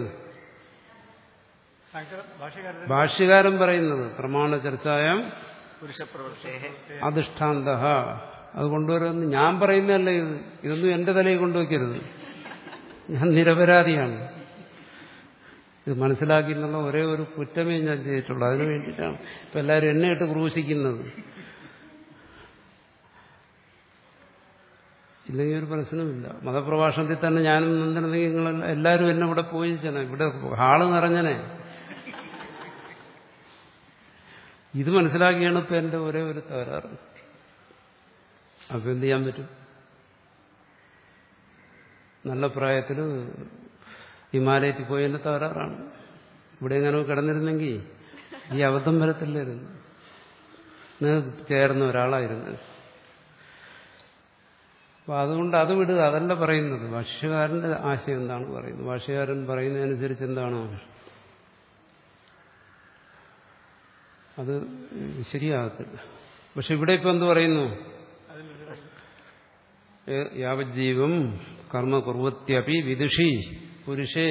ശങ്കര ഭാഷകാരൻ ഭാഷ്യകാരൻ പറയുന്നത് പ്രമാണ ചർച്ചായം പുരുഷപ്രവൃത്തേഹ അധിഷ്ഠാന്ത അത് കൊണ്ടുവരുമെന്ന് ഞാൻ പറയുന്നതല്ല ഇത് ഇതൊന്നും എന്റെ തലയിൽ കൊണ്ടുവയ്ക്കരുത് ഞാൻ നിരപരാധിയാണ് ഇത് മനസ്സിലാക്കി എന്നുള്ള ഒരേ ഒരു കുറ്റമേ ഞാൻ ചെയ്തിട്ടുള്ളൂ അതിനു വേണ്ടിയിട്ടാണ് ഇപ്പൊ എല്ലാവരും എന്നെ ഇട്ട് ക്രൂശിക്കുന്നത് ഇല്ലെങ്കിൽ ഒരു പ്രശ്നമില്ല മതപ്രഭാഷണത്തിൽ തന്നെ ഞാനും നിന്നിരുന്നെങ്കിൽ നിങ്ങൾ എല്ലാവരും എന്നെ ഇവിടെ പോയിച്ചനെ ഇവിടെ ഹാള് നിറഞ്ഞനെ ഇത് മനസ്സിലാക്കിയാണ് ഇപ്പൊ എന്റെ ഒരേ ഒരു തകരാറ് അപ്പൊ എന്ത് ചെയ്യാൻ പറ്റും നല്ല പ്രായത്തിൽ ഹിമാലയത്തിൽ പോയി എന്റെ തകരാറാണ് ഇവിടെ എങ്ങനെ കിടന്നിരുന്നെങ്കിൽ ഈ അബദ്ധം വരത്തില്ലായിരുന്നു നിങ്ങൾക്ക് ചേർന്ന ഒരാളായിരുന്നു അപ്പൊ അതുകൊണ്ട് അത് വിടുക അതല്ല പറയുന്നത് ഭാഷ്യകാരന്റെ ആശയം എന്താണ് പറയുന്നത് ഭാഷ്യകാരൻ പറയുന്നതനുസരിച്ച് എന്താണോ അത് ശരിയാകത്തില്ല പക്ഷെ ഇവിടെ ഇപ്പൊ എന്ത് പറയുന്നു ഏ- യാവജ്ജീവം കർമ്മ കുർവത്യപി വിദുഷി പുരുഷേ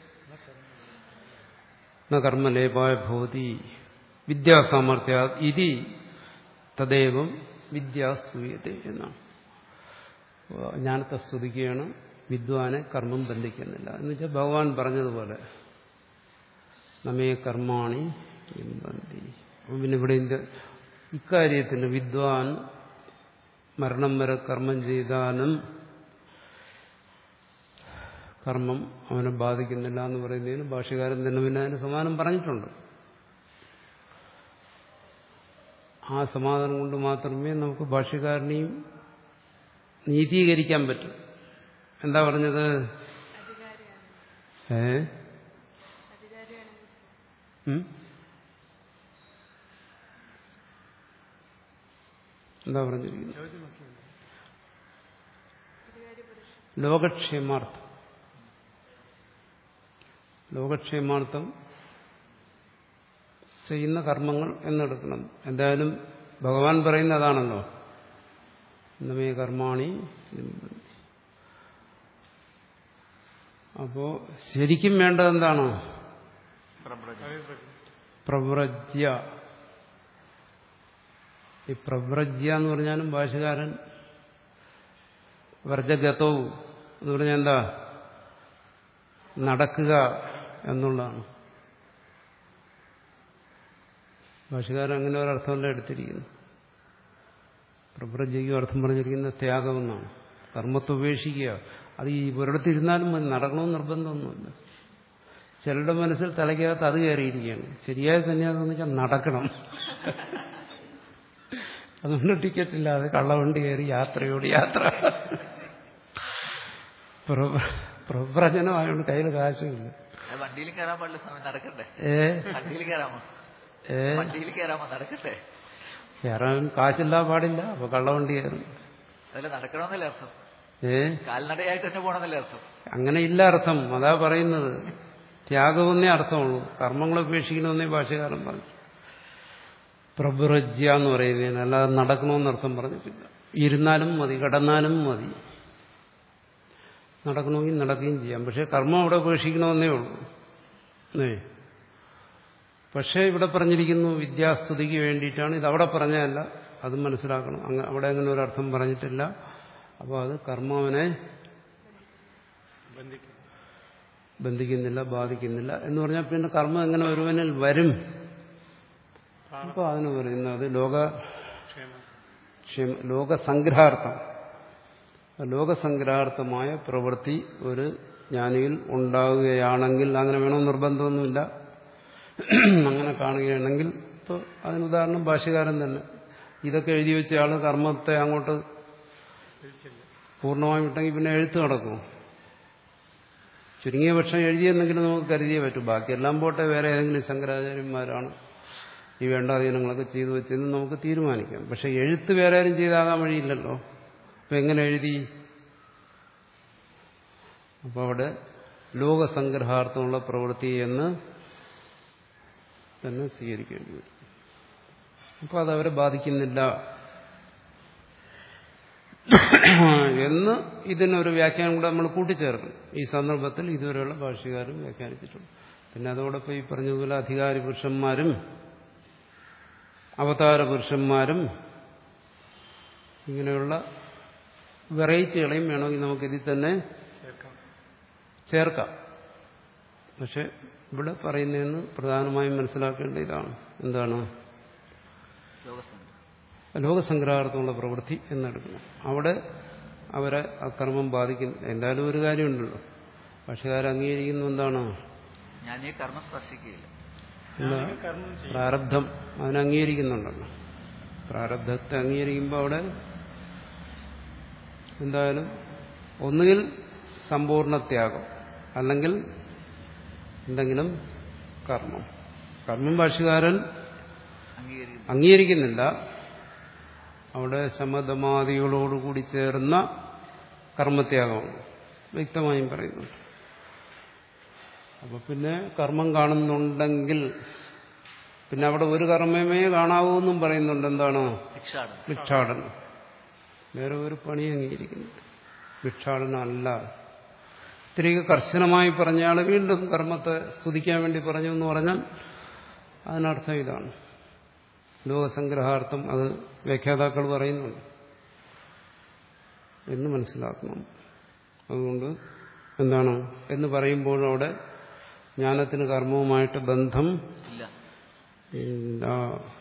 ന കർമ്മലേപായ ഭവതി വിദ്യാസാമർത്ഥ്യ ഇതി തദേവം വിദ്യാസ്തൂയത്തെ എന്നാണ് ജ്ഞാനത്തെ സ്തുതിക്കുകയാണ് വിദ്വാനെ കർമ്മം ബന്ധിക്കുന്നില്ല എന്ന് വെച്ചാൽ ഭഗവാൻ പറഞ്ഞതുപോലെ നമ്മെ കർമാണി ബന്ധി അപ്പം പിന്നെ ഇവിടെ ഇതിന്റെ ഇക്കാര്യത്തിൽ വിദ്വാൻ മരണം വരെ കർമ്മം ചെയ്താലും കർമ്മം അവനെ ബാധിക്കുന്നില്ല എന്ന് പറയുന്നതിന് ഭാഷ്യകാരൻ തന്നെ പിന്നെ അതിന് സമാനം പറഞ്ഞിട്ടുണ്ട് ആ സമാധാനം കൊണ്ട് മാത്രമേ നമുക്ക് ഭാഷ്യകാരനെയും നീതീകരിക്കാൻ പറ്റൂ എന്താ പറഞ്ഞത് അധികാരിയാണ് ഏ അധികാരിയാണ് ഉം? എന്താ പറഞ്ഞിരിക്കുന്നത് ചോദ്യം നോക്കിയാൽ അധികാരി പുരുഷൻ ലോകക്ഷേമാർത്ഥം ലോകക്ഷേമാർത്ഥം ചെയ്യുന്ന കർമ്മങ്ങൾ എന്നെടുക്കണം എന്തായാലും ഭഗവാൻ പറയുന്ന അതാണല്ലോ ഇന്നമേ കർമാണി അപ്പോ ശരിക്കും വേണ്ടത് എന്താണ് പ്രവ്രജ്യ ഈ പ്രവ്രജ്യ എന്ന് പറഞ്ഞാലും ഭാഷകാരൻ വ്രജഗതവും എന്ന് പറഞ്ഞാൽ എന്താ നടക്കുക എന്നുള്ളതാണ് ഭാഷകാരൻ അങ്ങനെ ഒരർത്ഥമല്ല എടുത്തിരിക്കുന്നു പ്രവ്രജ്യയ്ക്കും അർത്ഥം പറഞ്ഞിരിക്കുന്ന ത്യാഗമെന്നാണ് കർമ്മത്തെ ഉപേക്ഷിക്കുക അത് ഈ ഒരിടത്തിരുന്നാലും മതി നടക്കണമെന്ന് നിർബന്ധമൊന്നുമില്ല ചിലരുടെ മനസ്സിൽ തലയ്ക്കകത്ത് അത് കയറിയിരിക്കുകയാണ് ശരിയായ സന്യാസം വെച്ചാൽ നടക്കണം അതുകൊണ്ട് ടിക്കറ്റ് ഇല്ലാതെ കള്ളവണ്ടി കയറി യാത്രയോട് യാത്ര പ്രവ- പ്രവചനമായതുകൊണ്ട് കയ്യിൽ കാശുമില്ല അത് വണ്ടിയിൽ കയറാൻ പാടില്ല സമയം നടക്കട്ടെ ഏ വണ്ടിയിൽ കയറാമോ ഏ വണ്ടിയിൽ കയറാമോ നടക്കട്ടെ കയറാൻ കാശില്ല പാടില്ല അപ്പൊ കള്ളവണ്ടി കയറും അതല്ല നടക്കണമെന്നല്ലേ അർത്ഥം ഏ കാൽനടയായിട്ട് തന്നെ പോകണമെന്നല്ലേ അർത്ഥം അങ്ങനെ ഇല്ല അർത്ഥം അതാ പറയുന്നത് ത്യാഗമെന്നേ അർത്ഥമുള്ളൂ കർമ്മങ്ങളെ ഉപേക്ഷിക്കണമെന്നേ ഭാഷകാരൻ പറഞ്ഞു പ്രഭുരജ്യ എന്ന് പറയുന്നതിന് അല്ലാതെ നടക്കണമെന്ന് അർത്ഥം പറഞ്ഞിട്ടില്ല ഇരുന്നാലും മതി കിടന്നാലും മതി നടക്കണമെങ്കിൽ നടക്കുകയും ചെയ്യാം പക്ഷെ കർമ്മം അവിടെ ഉപേക്ഷിക്കണമെന്നേ ഉള്ളൂ ഏ പക്ഷേ ഇവിടെ പറഞ്ഞിരിക്കുന്നു വിദ്യാസ്തുതിക്ക് വേണ്ടിയിട്ടാണ് ഇത് അവിടെ പറഞ്ഞതല്ല അത് മനസ്സിലാക്കണം അങ്ങ് അവിടെ അങ്ങനെ ഒരു അർത്ഥം പറഞ്ഞിട്ടില്ല അപ്പോൾ അത് കർമ്മവനെ ബന്ധിക്കും ബന്ധിക്കുന്നില്ല ബാധിക്കുന്നില്ല എന്ന് പറഞ്ഞാൽ പിന്നെ കർമ്മം എങ്ങനെ ഒരുവനിൽ വരും അപ്പോൾ അതിന് പറയുന്നത് ലോക ക്ഷേമം ക്ഷേമ ലോകസംഗ്രഹാർത്ഥം ലോകസംഗ്രഹാർത്ഥമായ പ്രവൃത്തി ഒരു ജ്ഞാനിയിൽ ഉണ്ടാവുകയാണെങ്കിൽ അങ്ങനെ വേണമെന്ന് നിർബന്ധമൊന്നുമില്ല അങ്ങനെ കാണുകയാണെങ്കിൽ ഇപ്പോൾ അതിന് ഉദാഹരണം ഭാഷ്യകാരൻ തന്നെ ഇതൊക്കെ എഴുതി വെച്ച ആൾ കർമ്മത്തെ അങ്ങോട്ട് തിരിച്ചില്ല പൂർണ്ണമായും വിട്ടെങ്കിൽ പിന്നെ എഴുത്ത് നടക്കും ചുരുങ്ങിയ പക്ഷം എഴുതിയെന്നെങ്കിലും നമുക്ക് കരുതിയേ പറ്റൂ ബാക്കിയെല്ലാം പോട്ടെ വേറെ ഏതെങ്കിലും ശങ്കരാചാര്യന്മാരാണ് ഈ വേണ്ടാധീനങ്ങളൊക്കെ ചെയ്തു വെച്ചെന്ന് നമുക്ക് തീരുമാനിക്കാം പക്ഷെ എഴുത്ത് വേറെ ആരും ചെയ്താകാൻ വഴിയില്ലല്ലോ അപ്പൊ എങ്ങനെ എഴുതി അപ്പോൾ അവിടെ ലോകസംഗ്രഹാർത്ഥമുള്ള പ്രവൃത്തി എന്ന് തന്നെ സ്വീകരിക്കേണ്ടി വരും അപ്പോൾ അതവരെ ബാധിക്കുന്നില്ല എന്ന് ഇതിനൊരു വ്യാഖ്യാനം കൂടെ നമ്മൾ കൂട്ടിച്ചേർക്കും ഈ സന്ദർഭത്തിൽ ഇതുവരെയുള്ള ഭാഷ്യകാരും വ്യാഖ്യാനിച്ചിട്ടുണ്ട് പിന്നെ അതോടൊപ്പം ഈ പറഞ്ഞതുപോലെ അധികാരി പുരുഷന്മാരും അവതാര പുരുഷന്മാരും ഇങ്ങനെയുള്ള വെറൈറ്റികളെയും വേണമെങ്കിൽ നമുക്ക് ഇതിൽ തന്നെ കേൾക്കാം ചേർക്കാം പക്ഷെ ഇവിടെ പറയുന്നതെന്ന് പ്രധാനമായും മനസ്സിലാക്കേണ്ട ഇതാണ് എന്താണ് ലോകസംഘം ലോകസംഗ്രഹാർത്ഥമുള്ള പ്രവൃത്തി എന്നെടുക്കണം അവിടെ അവരെ അക്രമം ബാധിക്കും എന്തായാലും ഒരു കാര്യമുണ്ടല്ലോ പക്ഷേ അംഗീകരിക്കുന്ന എന്താണ് ഞാൻ ഈ കർമ്മം സ്പർശിക്കുകയില്ല എന്താ കർമ്മം ചെയ്യും പ്രാരബ്ധം അതിനെ അംഗീകരിക്കുന്നുണ്ടല്ലോ പ്രാരബ്ധത്തെ അംഗീകരിക്കുമ്പോൾ അവിടെ എന്തായാലും ഒന്നുകിൽ സമ്പൂർണ്ണ ത്യാഗം അല്ലെങ്കിൽ എന്തെങ്കിലും കർമ്മം കർമ്മം ഭാഷകാരൻ അംഗീകരിക്കുന്നു അംഗീകരിക്കുന്നില്ല അവിടെ ശമതമാദികളോടുകൂടി ചേർന്ന കർമ്മത്യാഗമാണ് വ്യക്തമായും പറയുന്നു അപ്പൊ പിന്നെ കർമ്മം കാണുന്നുണ്ടെങ്കിൽ പിന്നെ അവിടെ ഒരു കർമ്മമേ കാണാവൂ എന്നും പറയുന്നുണ്ട് എന്താണ് ഭിക്ഷാടനം ഭിക്ഷാടനം വേറെ ഒരു പണി അംഗീകരിക്കുന്നു ഭിക്ഷാടനം അല്ല ഇത്തിരിയൊക്കെ കർശനമായി പറഞ്ഞയാൾ വീണ്ടും കർമ്മത്തെ സ്തുതിക്കാൻ വേണ്ടി പറഞ്ഞു എന്ന് പറഞ്ഞാൽ അതിനർത്ഥം ഇതാണ് ലോകസംഗ്രഹാർത്ഥം അത് വ്യാഖ്യാതാക്കൾ പറയുന്നുണ്ട് എന്ന് മനസ്സിലാക്കണം അതുകൊണ്ട് എന്താണ് എന്ന് പറയുമ്പോൾ അവിടെ ജ്ഞാനത്തിന് കർമ്മവുമായിട്ട് ബന്ധം ഇല്ല ഇല്ല